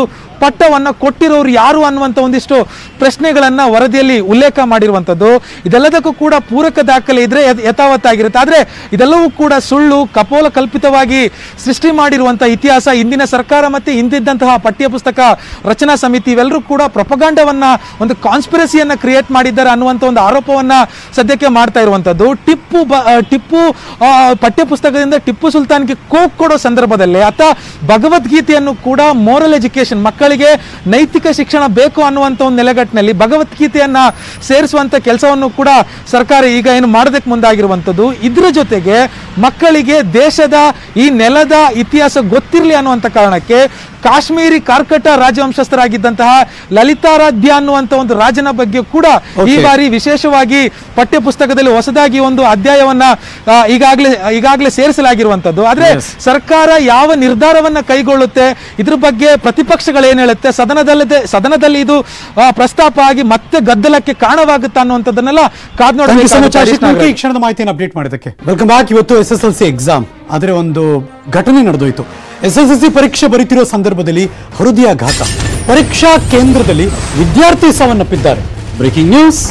ಪಟ್ಟವನ್ನ ಕೊಟ್ಟಿರೋರು ಯಾರು ಅನ್ನುವಂಥ ಒಂದಿಷ್ಟು ಪ್ರಶ್ನೆಗಳನ್ನ ವರದಿಯಲ್ಲಿ ಉಲ್ಲೇಖ ಮಾಡಿರುವಂಥದ್ದು ಇದೆಲ್ಲದಕ್ಕೂ ಕೂಡ ಪೂರಕ ದಾಖಲೆ ಇದ್ರೆ ಯಥ್- ಯಥಾವತ್ತಾಗಿರುತ್ತೆ ಆದ್ರೆ ಇದೆಲ್ಲವೂ ಕೂಡ ಸುಳ್ಳು ಕಪೋಲ ಕಲ್ಪಿತವಾಗಿ ಸೃಷ್ಟಿ ಮಾಡಿರುವಂತಹ ಇತಿಹಾಸ ಇಂದಿನ ಸರ್ಕಾರ ಮತ್ತೆ ಹಿಂದಿದ್ದಂತಹ ಪಠ್ಯ ಪುಸ್ತಕ ರಚನಾ ಸಮಿತಿ ಇವೆಲ್ಲರೂ ಕೂಡ ಪ್ರೊಪಗಾಂಡವನ್ನ ಒಂದು ಕಾನ್ಸ್ಪಿರಸಿಯನ್ನ ಕ್ರಿಯೇಟ್ ಮಾಡಿದ್ದಾರೆ ಅನ್ನುವಂಥ ಒಂದು ಆರೋಪವನ್ನ ಸದ್ಯಕ್ಕೆ ಮಾಡ್ತಾ ಇರುವಂತದ್ದು ಟಿಪ್ಪು ಬ- ಆ, ಟಿಪ್ಪು ಆ, ಪಠ್ಯ ಪುಸ್ತಕದಿಂದ ಟಿಪ್ಪು ಸುಲ್ತಾನ್ಗೆ ಕೋಕ್ ಕೊಡೋ ಸಂದರ್ಭದಲ್ಲಿ ಆತ ಭಗವದ್ಗೀತೆಯನ್ನು ಕೂಡ ಮೋರಲ್ ಎಜುಕೇಶನ್ ಮಕ್ಕಳಿಗೆ ನೈತಿಕ ಶಿಕ್ಷಣ ಬೇಕು ಅನ್ನುವಂಥ ಒಂದು ನೆಲೆಗಟ್ಟಿನಲ್ಲಿ ಭಗವದ್ಗೀತೆಯನ್ನ ಸೇರಿಸುವಂತ ಕೆಲಸವನ್ನು ಕೂಡ ಸರ್ಕಾರ ಈಗ ಏನು ಮಾಡೋದಕ್ಕೆ ಮುಂದಾಗಿರುವಂಥದ್ದು ಇದ್ರ ಜೊತೆಗೆ ಮಕ್ಕಳಿಗೆ ದೇಶದ ಈ ನೆಲದ ಇತಿಹಾಸ ಗೊತ್ತಿರಲಿ ಅನ್ನುವಂಥ ಕಾರಣಕ್ಕೆ ಕಾಶ್ಮೀರಿ ಕಾರ್ಕಟ ರಾಜವಂಶಸ್ಥರಾಗಿದ್ದಂತಹ ಲಲಿತಾರಾಧ್ಯ ಅನ್ನುವಂಥ ಒಂದು ರಾಜನ ಬಗ್ಗೆ ಕೂಡ ಈ Okay. ಬಾರಿ ವಿಶೇಷವಾಗಿ ಪಠ್ಯ ಪುಸ್ತಕದಲ್ಲಿ ಹೊಸದಾಗಿ ಒಂದು ಅಧ್ಯಾಯವನ್ನ ಆ, ಈಗಾಗಲೇ ಈಗಾಗಲೇ ಸೇರಿಸಲಾಗಿರುವಂತದ್ದು ಆದ್ರೆ ಸರ್ಕಾರ ಯಾವ ನಿರ್ಧಾರವನ್ನ ಕೈಗೊಳ್ಳುತ್ತೆ ಇದ್ರ ಬಗ್ಗೆ ಪ್ರತಿಪಕ್ಷಗಳು ಏನ್ ಹೇಳುತ್ತೆ ಸದನದಲ್ಲದೆ ಸದನದಲ್ಲಿ ಇದು ಆ, ಪ್ರಸ್ತಾಪ ಆಗಿ ಮತ್ತೆ ಗದ್ದಲಕ್ಕೆ ಕಾರಣವಾಗುತ್ತಾ ಅನ್ನುವಂಥದ್ದನ್ನೆಲ್ಲ ಕಾದ್ Thank you so much, ನೋಡಬೇಕಾಗುತ್ತೆ Ashiq Harish ನಮ್ಗೆ ಈ ನಾಗರಾಜ್. ಕ್ಷಣದ ಮಾಹಿತಿಯನ್ನು ಅಪ್ಡೇಟ್ ಮಾಡಿದ್ದಕ್ಕೆ ವೆಲ್ಕಮ್ ಬ್ಯಾಕ್ ಇವತ್ತು S S L C exam ಆದರೆ ಒಂದು ಘಟನೆ ನಡೆದೋಯ್ತು ಎಸ್ ಎಸ್ ಎಲ್ ಸಿ ಪರೀಕ್ಷೆ ಬರೀತಿರೋ ಸಂದರ್ಭದಲ್ಲಿ ಹೃದಯಾಘಾತ ಪರೀಕ್ಷಾ ಕೇಂದ್ರದಲ್ಲಿ ವಿದ್ಯಾರ್ಥಿ ಸಾವನ್ನಪ್ಪಿದ್ದಾರೆ ಬ್ರೇಕಿಂಗ್ ನ್ಯೂಸ್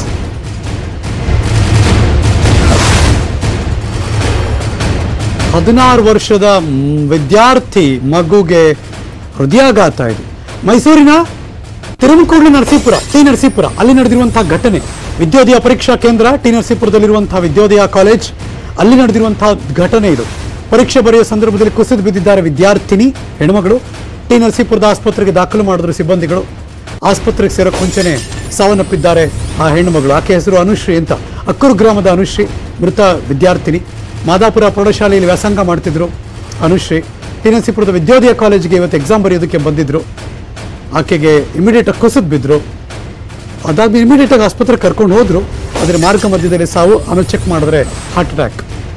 ಹದಿನಾರು ವರ್ಷದ ಮ್, ವಿದ್ಯಾರ್ಥಿ ಮಗುಗೆ ಹೃದಯಾಘಾತ ಇದೆ ಮೈಸೂರಿನ ತಿರುಮಕೂಡ್ಲು ನರಸೀಪುರ ಟಿ ನರಸೀಪುರ ಅಲ್ಲಿ ನಡೆದಿರುವಂತಹ ಘಟನೆ ವಿದ್ಯೋದಯ ಪರೀಕ್ಷಾ ಕೇಂದ್ರ ಟಿ ನರಸೀಪುರದಲ್ಲಿರುವಂತಹ ವಿದ್ಯೋದಯ ಕಾಲೇಜ್ ಅಲ್ಲಿ ನಡೆದಿರುವಂತಹ ಘಟನೆ ಇದು ಪರೀಕ್ಷೆ ಬರೆಯುವ ಸಂದರ್ಭದಲ್ಲಿ ಕುಸಿದು ಬಿದ್ದಿದ್ದಾರೆ ವಿದ್ಯಾರ್ಥಿನಿ ಹೆಣ್ಮಗಳು ಟಿ ನರಸೀಪುರದ ಆಸ್ಪತ್ರೆಗೆ ದಾಖಲು ಮಾಡಿದ್ರು ಸಿಬ್ಬಂದಿಗಳು ಆಸ್ಪತ್ರೆಗೆ ಸೇರೋಕೆ ಮುಂಚೆನೆ ಸಾವನ್ನಪ್ಪಿದ್ದಾರೆ ಆ ಹೆಣ್ಣುಮಗಳು ಆಕೆ ಹೆಸರು ಅನುಶ್ರೀ ಅಂತ ಅಕ್ಕೂರು ಗ್ರಾಮದ ಅನುಶ್ರೀ ಮೃತ ವಿದ್ಯಾರ್ಥಿನಿ ಮಾದಾಪುರ ಪ್ರೌಢಶಾಲೆಯಲ್ಲಿ ವ್ಯಾಸಂಗ ಮಾಡ್ತಿದ್ರು ಅನುಶ್ರೀ ಟಿ ನರಸೀಪುರದ ವಿದ್ಯೋದಯ ಕಾಲೇಜಿಗೆ ಇವತ್ತು ಎಕ್ಸಾಮ್ ಬರೆಯೋದಕ್ಕೆ ಬಂದಿದ್ರು ಆಕೆಗೆ ಇಮಿಡಿಯೇಟ್ ಆಗಿ ಕುಸಿದು ಬಿದ್ದರು ಅದಾದ್ಮೇಲೆ ಇಮಿಡಿಯೇಟ್ ಆಗಿ ಆಸ್ಪತ್ರೆಗೆ ಕರ್ಕೊಂಡು ಹೋದ್ರು ಆದರೆ ಮಾರ್ಗ ಮಧ್ಯದಲ್ಲಿ ಸಾವು ಆಮೇಲೆ ಚೆಕ್ ಮಾಡಿದ್ರೆ heart attack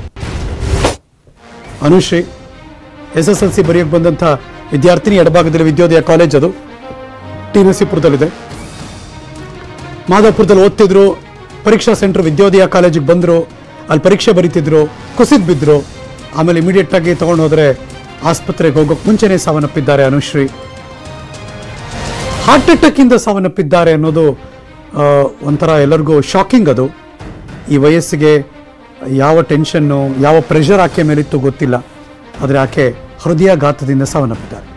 Anushree S S L C ಬರೆಯೋಕೆ ಬಂದಂಥ ವಿದ್ಯಾರ್ಥಿನಿ ಎಡಭಾಗದಲ್ಲಿ ವಿದ್ಯೋದಯ ಕಾಲೇಜ್ ಅದು ಟಿ ನರಸೀಪುರದಲ್ಲಿದೆ ಮಾದಾಪುರದಲ್ಲಿ ಓದ್ತಿದ್ರು ಪರೀಕ್ಷಾ ಸೆಂಟರ್ ವಿದ್ಯೋದಯ ಕಾಲೇಜಿಗೆ ಬಂದರು ಅಲ್ಲಿ ಪರೀಕ್ಷೆ ಬರೀತಿದ್ರು ಕುಸಿದ್ ಬಿದ್ದರು ಆಮೇಲೆ ಇಮಿಡಿಯೇಟ್ ಆಗಿ ತಗೊಂಡು ಹೋದ್ರೆ ಆಸ್ಪತ್ರೆಗೆ ಹೋಗೋಕೆ ಮುಂಚೆನೇ ಸಾವನ್ನಪ್ಪಿದ್ದಾರೆ ಅನುಶ್ರೀ ಹಾರ್ಟ್ ಅಟ್ಯಾಕ್ ಇಂದ ಸಾವನ್ನಪ್ಪಿದ್ದಾರೆ ಅನ್ನೋದು ಆ, ಒಂಥರ ಎಲ್ಲರಿಗೂ ಶಾಕಿಂಗ್ ಅದು ಈ ವಯಸ್ಸಿಗೆ ಯಾವ ಟೆನ್ಷನ್ನು ಯಾವ ಪ್ರೆಷರ್ ಆಕೆ ಮೇಲಿತ್ತು ಗೊತ್ತಿಲ್ಲ ಆದರೆ ಆಕೆ ಹೃದಯಾಘಾತದಿಂದ ಸಾವನ್ನಪ್ಪಿದ್ದಾರೆ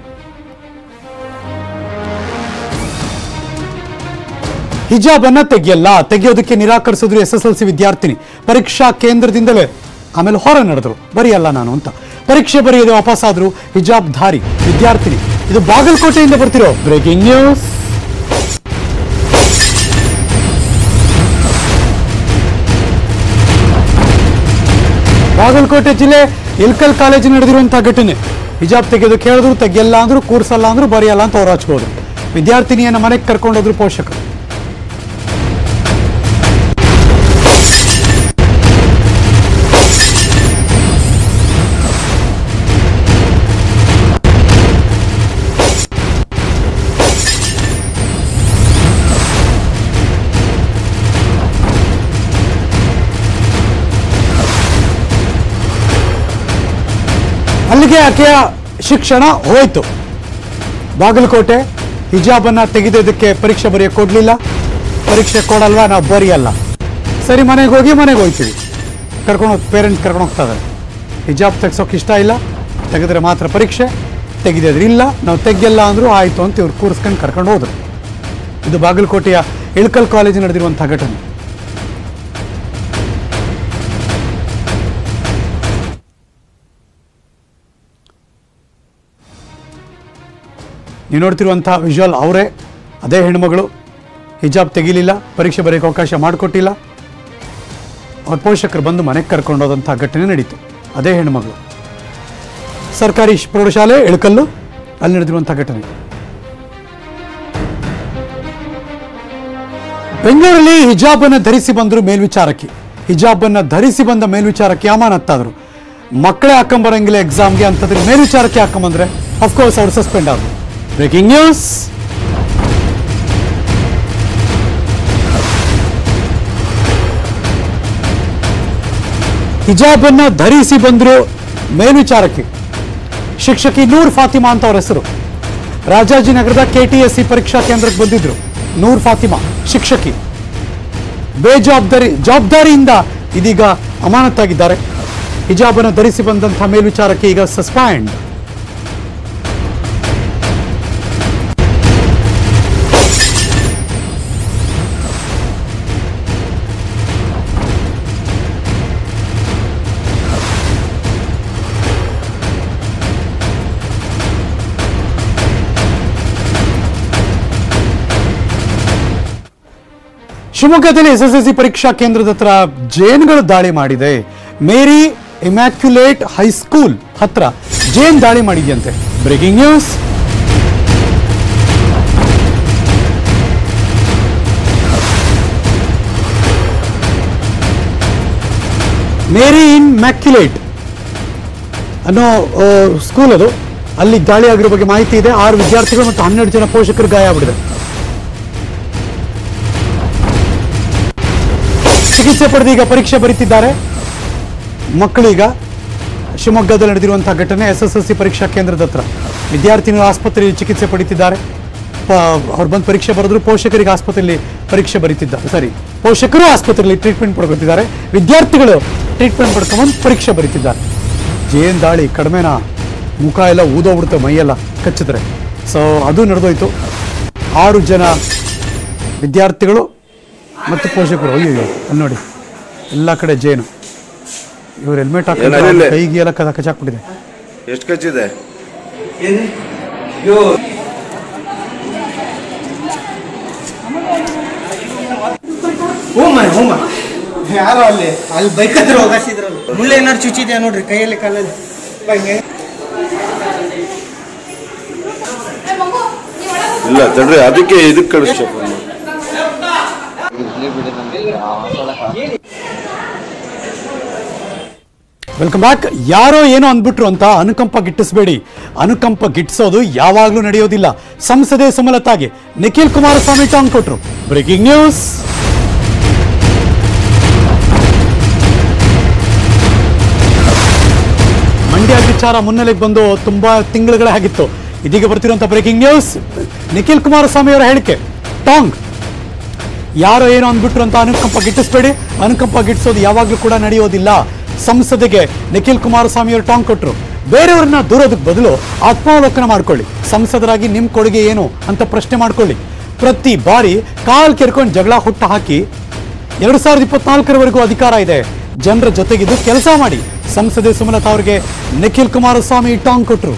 ಹಿಜಾಬ್ ಅನ್ನ ತೆಗೆಯಲ್ಲ ತೆಗೆಯೋದಕ್ಕೆ ನಿರಾಕರಿಸಿದ್ರು ಎಸ್ ಎಸ್ ಎಲ್ ಸಿ ವಿದ್ಯಾರ್ಥಿನಿ ಪರೀಕ್ಷಾ ಕೇಂದ್ರದಿಂದಲೇ ಆಮೇಲೆ ಹೊರ ನಡೆದ್ರು ಬರೆಯಲ್ಲ ನಾನು ಅಂತ ಪರೀಕ್ಷೆ ಬರೆಯದೆ ವಾಪಸ್ಸಾದ್ರು ಹಿಜಾಬ್ ಧಾರಿ ವಿದ್ಯಾರ್ಥಿನಿ ಇದು ಬಾಗಲಕೋಟೆಯಿಂದ ಬರ್ತಿರೋ ಬ್ರೇಕಿಂಗ್ ನ್ಯೂಸ್ ಬಾಗಲಕೋಟೆ ಜಿಲ್ಲೆ ಇಲ್ಕಲ್ ಕಾಲೇಜಿನ ನಡೆದಿರುವಂತಹ ಘಟನೆ ಹಿಜಾಬ್ ತೆಗೆಯೋದಕ್ಕೆ ಹೇಳಿದ್ರು ತೆಗೆಯಲ್ಲ ಅಂದ್ರು ಕೂರ್ಸಲ್ಲ ಅಂದ್ರು ಬರೆಯಲ್ಲ ಅಂತ ಅವ್ರು ಹಚ್ಬೋದು ವಿದ್ಯಾರ್ಥಿನಿಯನ್ನ ಮನೆಗೆ ಕರ್ಕೊಂಡೋದ್ರು ಪೋಷಕರು ಅಲ್ಲಿಗೆ ಆಕೆಯ ಶಿಕ್ಷಣ ಹೋಯ್ತು ಬಾಗಲಕೋಟೆ ಹಿಜಾಬನ್ನ ತೆಗೆದಿದ್ದಕ್ಕೆ ಪರೀಕ್ಷೆ ಬರೆಯಕ್ಕೆ ಕೊಡ್ಲಿಲ್ಲ ಪರೀಕ್ಷೆ ಕೊಡಲ್ವಾ ನಾವು ಬರೆಯಲ್ಲ ಸರಿ ಮನೆಗೆ ಹೋಗಿ ಮನೆಗೆ ಹೋಗ್ತೀವಿ ಕರ್ಕೊಂಡು ಹೋಗಿ ಪೇರೆಂಟ್ಸ್ ಕರ್ಕೊಂಡು ಹೋಗ್ತಾ ಇದ್ದಾರೆ ಹಿಜಾಬ್ ತೆಗ್ಸೋಕೆ ಇಷ್ಟ ಇಲ್ಲ ತೆಗೆದ್ರೆ ಮಾತ್ರ ಪರೀಕ್ಷೆ ತೆಗೆದಿದ್ರೆ ಇಲ್ಲ ನಾವು ತೆಗಿಯಲ್ಲ ಅಂದ್ರು ಆಯ್ತು ಅಂತ ಇವ್ರು ಕೂರಿಸ್ಕೊಂಡು ಕರ್ಕೊಂಡು ಹೋದ್ರು ಇದು ಬಾಗಲಕೋಟೆಯ ಇಳ್ಕಲ್ ಕಾಲೇಜ್ ನಡೆದಿರುವಂತಹ ಘಟನೆ ನೀವು ನೋಡ್ತಿರುವಂತಹ ವಿಜುವಲ್ ಅವರೇ ಅದೇ ಹೆಣ್ಮಗಳು ಹಿಜಾಬ್ ತೆಗಿಲಿಲ್ಲ ಪರೀಕ್ಷೆ ಬರೆಯೋಕೆ ಅವಕಾಶ ಮಾಡಿಕೊಟ್ಟಿಲ್ಲ ಅವ್ರ ಪೋಷಕರು ಬಂದು ಮನೆಗೆ ಕರ್ಕೊಂಡೋದಂಥ ಘಟನೆ ನಡೀತು ಅದೇ ಹೆಣ್ಮಗಳು ಸರ್ಕಾರಿ ಶ್- ಪ್ರೌಢಶಾಲೆ ಇಳಕಲ್ಲು ಅಲ್ಲಿ ನಡೆದಿರುವಂಥ ಘಟನೆ ಬೆಂಗಳೂರಲ್ಲಿ ಹಿಜಾಬ್ ಅನ್ನ ಧರಿಸಿ ಬಂದ್ರು ಮೇಲ್ವಿಚಾರಕಿ ಹಿಜಾಬ್ ಅನ್ನ ಧರಿಸಿ ಬಂದ ಮೇಲ್ವಿಚಾರಕಿ ಅಮಾನತ್ತಾದ್ರು ಮಕ್ಕಳೇ ಹಾಕೊಂಬರಂಗಿಲ್ಲ ಎಕ್ಸಾಮ್ಗೆ ಅಂತಂದ್ರೆ ಮೇಲ್ವಿಚಾರಕಿ ಹಾಕೊಂಬಂದ್ರೆ ಅಫ್ಕೋರ್ಸ್ ಅವ್ರು ಸಸ್ಪೆಂಡ್ ಆದ್ರು ಬ್ರೇಕಿಂಗ್ ನ್ಯೂಸ್ ಹಿಜಾಬ್ ಅನ್ನ ಧರಿಸಿ ಬಂದ್ರು ಮೇಲ್ವಿಚಾರಕಿ ಶಿಕ್ಷಕಿ ನೂರ್ ಫಾತಿಮಾ ಅಂತ ಅವ್ರ ಹೆಸರು ರಾಜಾಜಿನಗರದ ಕೆಟಿಎಸ್ಸಿ ಪರೀಕ್ಷಾ ಕೇಂದ್ರಕ್ಕೆ ಬಂದಿದ್ರು ನೂರ್ ಫಾತಿಮಾ ಶಿಕ್ಷಕಿ ಬೇಜವಾಬ್ದಾರಿ ಜವಾಬ್ದಾರಿಯಿಂದ ಇದೀಗ ಅಮಾನತಾಗಿದ್ದಾರೆ ಹಿಜಾಬನ್ನು ಧರಿಸಿ ಬಂದಂತಹ ಮೇಲ್ವಿಚಾರಕ್ಕೆ ಈಗ ಸಸ್ಪೆಂಡ್ ಶಿವಮೊಗ್ಗದಲ್ಲಿ ಎಸ್ಎಸ್ಎಲ್ಸಿ ಪರೀಕ್ಷಾ ಕೇಂದ್ರದ ಹತ್ರ ಜೇನ್ಗಳು ದಾಳಿ ಮಾಡಿದೆ ಮೇರಿ ಇಮ್ಯಾಕ್ಯುಲೇಟ್ ಹೈಸ್ಕೂಲ್ ಹತ್ರ ಜೇನ್ ದಾಳಿ ಮಾಡಿದೆಯಂತೆ ಬ್ರೇಕಿಂಗ್ ನ್ಯೂಸ್ ಮೇರಿ ಇನ್ ಮ್ಯಾಕ್ಯುಲೇಟ್ ಅನ್ನೋ ಸ್ಕೂಲ್ ಅದು ಅಲ್ಲಿ ದಾಳಿ ಆಗಿರೋ ಬಗ್ಗೆ ಮಾಹಿತಿ ಇದೆ ಆರು ವಿದ್ಯಾರ್ಥಿಗಳು ಮತ್ತು ಹನ್ನೆರಡು ಜನ ಪೋಷಕರು ಗಾಯ ಆಗ್ಬಿಟ್ಟಿದೆ ಚಿಕಿತ್ಸೆ ಪಡೆದು ಈಗ ಪರೀಕ್ಷೆ ಬರೀತಿದ್ದಾರೆ ಮಕ್ಕಳೀಗ ಶಿವಮೊಗ್ಗದಲ್ಲಿ ನಡೆದಿರುವಂತಹ ಘಟನೆ ಎಸ್ ಎಸ್ ಎಲ್ ಸಿ ಪರೀಕ್ಷಾ ಕೇಂದ್ರದ ಹತ್ರ ವಿದ್ಯಾರ್ಥಿನಿಗಳು ಆಸ್ಪತ್ರೆಯಲ್ಲಿ ಚಿಕಿತ್ಸೆ ಪಡಿತಿದ್ದಾರೆ ಪ- ಅವ್ರು ಬಂದು ಪರೀಕ್ಷೆ ಬರೆದ್ರು ಪೋಷಕರಿಗೆ ಆಸ್ಪತ್ರೆಯಲ್ಲಿ ಪರೀಕ್ಷೆ ಬರೀತಿದ್ದಾರೆ ಸರಿ ಪೋಷಕರು ಆಸ್ಪತ್ರೆಯಲ್ಲಿ ಟ್ರೀಟ್ಮೆಂಟ್ ಪಡ್ಕೊತಿದ್ದಾರೆ ವಿದ್ಯಾರ್ಥಿಗಳು ಟ್ರೀಟ್ಮೆಂಟ್ ಪಡ್ಕೊಂಬಂದು ಪರೀಕ್ಷೆ ಬರೀತಿದ್ದಾರೆ ಜೇನ್ ದಾಳಿ ಕಡಿಮೆನ ಮುಖ ಎಲ್ಲ ಊದೋಗ್ಬಿಡುತ್ತೆ ಮೈಯೆಲ್ಲ ಕಚ್ಚಿದ್ರೆ ಸೊ ಅದು ನಡೆದೋಯ್ತು ಆರು ಜನ ವಿದ್ಯಾರ್ಥಿಗಳು ಮತ್ತು ಪೋಷಕರು ಅಯ್ಯೋ ಅಲ್ಲಿ ನೋಡಿ ಎಲ್ಲ ಕಡೆ ಜೇನು ಇವ್ರು ಹೆಲ್ಮೆಟ್ ಹಾಕಿದ್ರೆ ಏನಾಗಿಲ್ಲ? ಕೈಗೆ ಎಲ್ಲ ಕದ ಕಚಾಕ್ಬಿಟ್ಟಿದೆ ಎಷ್ಟು ಕಚ್ಚಿದೆ ಹೋಮ ಹೋಮ ಯಾರೋ ಅಲ್ಲಿ ಅಲ್ಲಿ ಬೈಕ್ ಹತ್ರ ಹೋಗಿಸಿದ್ರಲ್ಲ ಮುಳ್ಳು ಏನಾರು ಚುಚ್ಚಿದೆ ನೋಡ್ರಿ ಕೈಯಲ್ಲಿ ಕಾಲಲ್ಲಿ ಹಂಗೆ ಇಲ್ಲ ತಡ್ರಿ ಅದಕ್ಕೆ ಇದಕ್ಕೆ ಕಳಿಸ್ತು ವೆಲ್ಕಮ್ ಬ್ಯಾಕ್ ಯಾರೋ ಏನೋ ಅಂದ್ಬಿಟ್ರು ಅಂತ ಅನುಕಂಪ ಗಿಟ್ಟಿಸಬೇಡಿ ಅನುಕಂಪ ಗಿಟ್ಟಿಸೋದು ಯಾವಾಗಲೂ ನಡೆಯೋದಿಲ್ಲ ಸಂಸದೆ ಸುಮಲತಾಗೆ ನಿಖಿಲ್ ಕುಮಾರಸ್ವಾಮಿ ಟಾಂಗ್ ಕೊಟ್ರು ಬ್ರೇಕಿಂಗ್ ನ್ಯೂಸ್ ಮಂಡ್ಯ ವಿಚಾರ ಮುನ್ನೆಲೆಗೆ ಬಂದು ತುಂಬಾ ತಿಂಗಳುಗಳೇ ಆಗಿತ್ತು ಇದೀಗ ಬರ್ತಿರುವಂತ ಬ್ರೇಕಿಂಗ್ ನ್ಯೂಸ್ ನಿಖಿಲ್ ಕುಮಾರಸ್ವಾಮಿ ಅವರ ಹೇಳಿಕೆ ಟಾಂಗ್ ಯಾರೋ ಏನೋ ಅಂದ್ಬಿಟ್ರು ಅಂತ ಅನುಕಂಪ ಗಿಟ್ಟಿಸ್ಬೇಡಿ ಅನುಕಂಪ ಗಿಟ್ಟಿಸೋದು ಯಾವಾಗಲೂ ಕೂಡ ನಡೆಯೋದಿಲ್ಲ ಸಂಸದೆಗೆ ನಿಖಿಲ್ ಕುಮಾರಸ್ವಾಮಿ ಅವರು ಟಾಂಗ್ ಕೊಟ್ಟರು ಬೇರೆಯವ್ರನ್ನ ದೂರೋದಕ್ಕೆ ಬದಲು ಆತ್ಮಾವಲೋಕನ ಮಾಡ್ಕೊಳ್ಳಿ ಸಂಸದರಾಗಿ ನಿಮ್ಮ ಕೊಡುಗೆ ಏನು ಅಂತ ಪ್ರಶ್ನೆ ಮಾಡ್ಕೊಳ್ಳಿ ಪ್ರತಿ ಬಾರಿ ಕಾಲ್ ಕೆರ್ಕೊಂಡು ಜಗಳ ಹುಟ್ಟು ಹಾಕಿ ಎರಡು ಸಾವಿರದ ಇಪ್ಪತ್ನಾಲ್ಕರವರೆಗೂ ಅಧಿಕಾರ ಇದೆ ಜನರ ಜೊತೆಗಿದ್ದು ಕೆಲಸ ಮಾಡಿ ಸಂಸದೆ ಸುಮಲತಾ ಅವರಿಗೆ ನಿಖಿಲ್ ಕುಮಾರಸ್ವಾಮಿ ಟಾಂಗ್ ಕೊಟ್ಟರು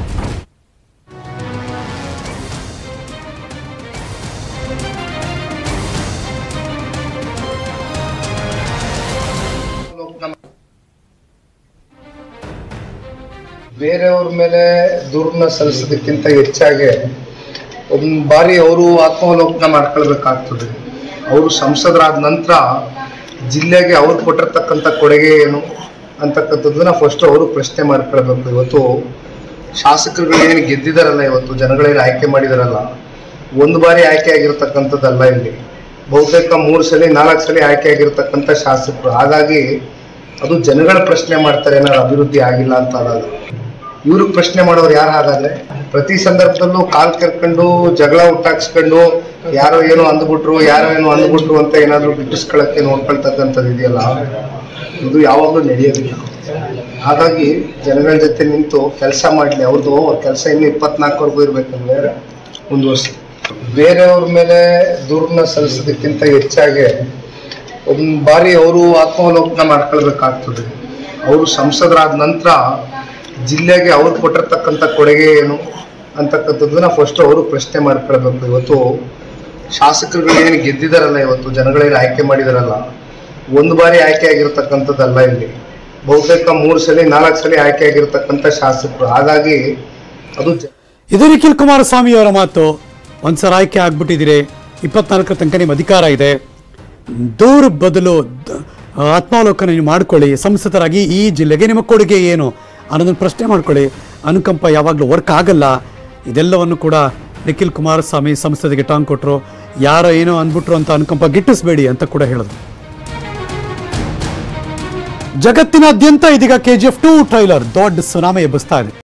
ಬೇರೆಯವ್ರ ಮೇಲೆ ದೂರನ್ನ ಸಲ್ಲಿಸೋದಕ್ಕಿಂತ ಹೆಚ್ಚಾಗಿ ಒಂದು ಬಾರಿ ಅವರು ಆತ್ಮಾವಲೋಕನ ಮಾಡ್ಕೊಳ್ಬೇಕಾಗ್ತದೆ ಅವರು ಸಂಸದರಾದ ನಂತರ ಜಿಲ್ಲೆಗೆ ಅವ್ರು ಕೊಟ್ಟಿರ್ತಕ್ಕಂಥ ಕೊಡುಗೆ ಏನು ಅಂತಕ್ಕಂಥದ್ದನ್ನ ಫಸ್ಟ್ ಅವರು ಪ್ರಶ್ನೆ ಮಾಡ್ಕೊಳ್ಬೇಕು ಇವತ್ತು ಶಾಸಕರುಗಳು ಏನು ಗೆದ್ದಿದಾರಲ್ಲ ಇವತ್ತು ಜನಗಳೇನು ಆಯ್ಕೆ ಮಾಡಿದಾರಲ್ಲ ಒಂದು ಬಾರಿ ಆಯ್ಕೆ ಆಗಿರ್ತಕ್ಕಂಥದ್ದಲ್ಲ ಇಲ್ಲಿ ಬಹುತೇಕ ಮೂರು ಸಲ ನಾಲ್ಕು ಸಲ ಆಯ್ಕೆ ಆಗಿರ್ತಕ್ಕಂಥ ಶಾಸಕರು ಹಾಗಾಗಿ ಅದು ಜನಗಳ ಪ್ರಶ್ನೆ ಮಾಡ್ತಾರೆ ಏನಾದ್ರು ಅಭಿವೃದ್ಧಿ ಆಗಿಲ್ಲ ಅಂತ ಆದಾಗ ಇವ್ರಿಗೆ ಪ್ರಶ್ನೆ ಮಾಡೋರು ಯಾರು ಹಾಗಾದ್ರೆ ಪ್ರತಿ ಸಂದರ್ಭದಲ್ಲೂ ಕಾಲ್ ಕರ್ಕೊಂಡು ಜಗಳ ಹುಟ್ಟಾಕ್ಸ್ಕೊಂಡು ಯಾರೋ ಏನೋ ಅಂದ್ಬಿಟ್ರು ಯಾರೋ ಏನೋ ಅಂದ್ಬಿಟ್ರು ಅಂತ ಏನಾದ್ರು ಗಿಟ್ಟಿಸ್ಕೊಳಕ್ಕೆ ನೋಡ್ಕೊಳ್ತಕ್ಕಂಥದ್ದು ಇದೆಯಲ್ಲ ಇದು ಯಾವಾಗಲೂ ನಡೆಯೋದಿಲ್ಲ ಹಾಗಾಗಿ ಜನಗಳ ಜೊತೆ ನಿಂತು ಕೆಲಸ ಮಾಡಲಿ ಅವ್ರದ್ದು ಕೆಲಸ ಇನ್ನು ಇಪ್ಪತ್ನಾಲ್ಕವರೆಗೂ ಇರ್ಬೇಕಂದ್ರೆ ಮುಂದುವರ್ಸಿ ಬೇರೆಯವ್ರ ಮೇಲೆ ದೂರನ್ನ ಸಲ್ಲಿಸೋದಕ್ಕಿಂತ ಹೆಚ್ಚಾಗಿ ಒಂದು ಬಾರಿ ಅವರು ಆತ್ಮಾವಲೋಕನ ಮಾಡ್ಕೊಳ್ಬೇಕಾಗ್ತದೆ ಅವರು ಸಂಸದರಾದ ನಂತರ ಜಿಲ್ಲೆಗೆ ಅವ್ರು ಕೊಟ್ಟಿರ್ತಕ್ಕಂಥ ಕೊಡುಗೆ ಏನು ಅಂತಕ್ಕಂಥದ್ದನ್ನ ಫಸ್ಟ್ ಅವರು ಪ್ರಶ್ನೆ ಮಾಡ್ಕೊಳ್ಬೇಕು ಇವತ್ತು ಶಾಸಕರುಗಳು ಏನು ಗೆದ್ದಿದಾರಲ್ಲ ಇವತ್ತು ಜನಗಳೇನು ಆಯ್ಕೆ ಮಾಡಿದಾರಲ್ಲ ಒಂದು ಬಾರಿ ಆಯ್ಕೆ ಆಗಿರ್ತಕ್ಕಂಥದ್ದಲ್ಲ ಇಲ್ಲಿ ಬಹುತೇಕ ಮೂರು ಸಲ ನಾಲ್ಕು ಸಲ ಆಯ್ಕೆ ಆಗಿರ್ತಕ್ಕಂಥ ಶಾಸಕರು ಹಾಗಾಗಿ ಅದು ಜ- ಇದು ನಿಖಿಲ್ ಕುಮಾರಸ್ವಾಮಿ ಅವರ ಮಾತು ಒಂದ್ಸಲ ಆಯ್ಕೆ ಆಗ್ಬಿಟ್ಟಿದ್ದೀರಿ ಇಪ್ಪತ್ನಾಲ್ಕರ ತನಕ ನಿಮ್ಮ ಅಧಿಕಾರ ಇದೆ ದೂರ ಬದಲು ದ- ಆತ್ಮಾವಲೋಕನ ನೀವು ಮಾಡ್ಕೊಳ್ಳಿ ಸಂಸದರಾಗಿ ಈ ಜಿಲ್ಲೆಗೆ ನಿಮ್ಮ ಕೊಡುಗೆ ಏನು ಅನ್ನೋದನ್ನ ಪ್ರಶ್ನೆ ಮಾಡ್ಕೊಳ್ಳಿ ಅನುಕಂಪ ಯಾವಾಗಲೂ ವರ್ಕ್ ಆಗಲ್ಲ ಇದೆಲ್ಲವನ್ನು ಕೂಡ ನಿಖಿಲ್ ಕುಮಾರಸ್ವಾಮಿ ಸಂಸದೆಗೆ ಟಾಂಗ್ ಕೊಟ್ಟರು ಯಾರೋ ಏನೋ ಅಂದ್ಬಿಟ್ರು ಅಂತ ಅನುಕಂಪ ಗಿಟ್ಟಿಸ್ಬೇಡಿ ಅಂತ ಕೂಡ ಹೇಳಿದ್ರು ಜಗತ್ತಿನಾದ್ಯಂತ ಇದೀಗ K G F two trailer ದೊಡ್ಡ ಸುನಾಮಿ ಎಬ್ಬಿಸ್ತಾ ಇದೆ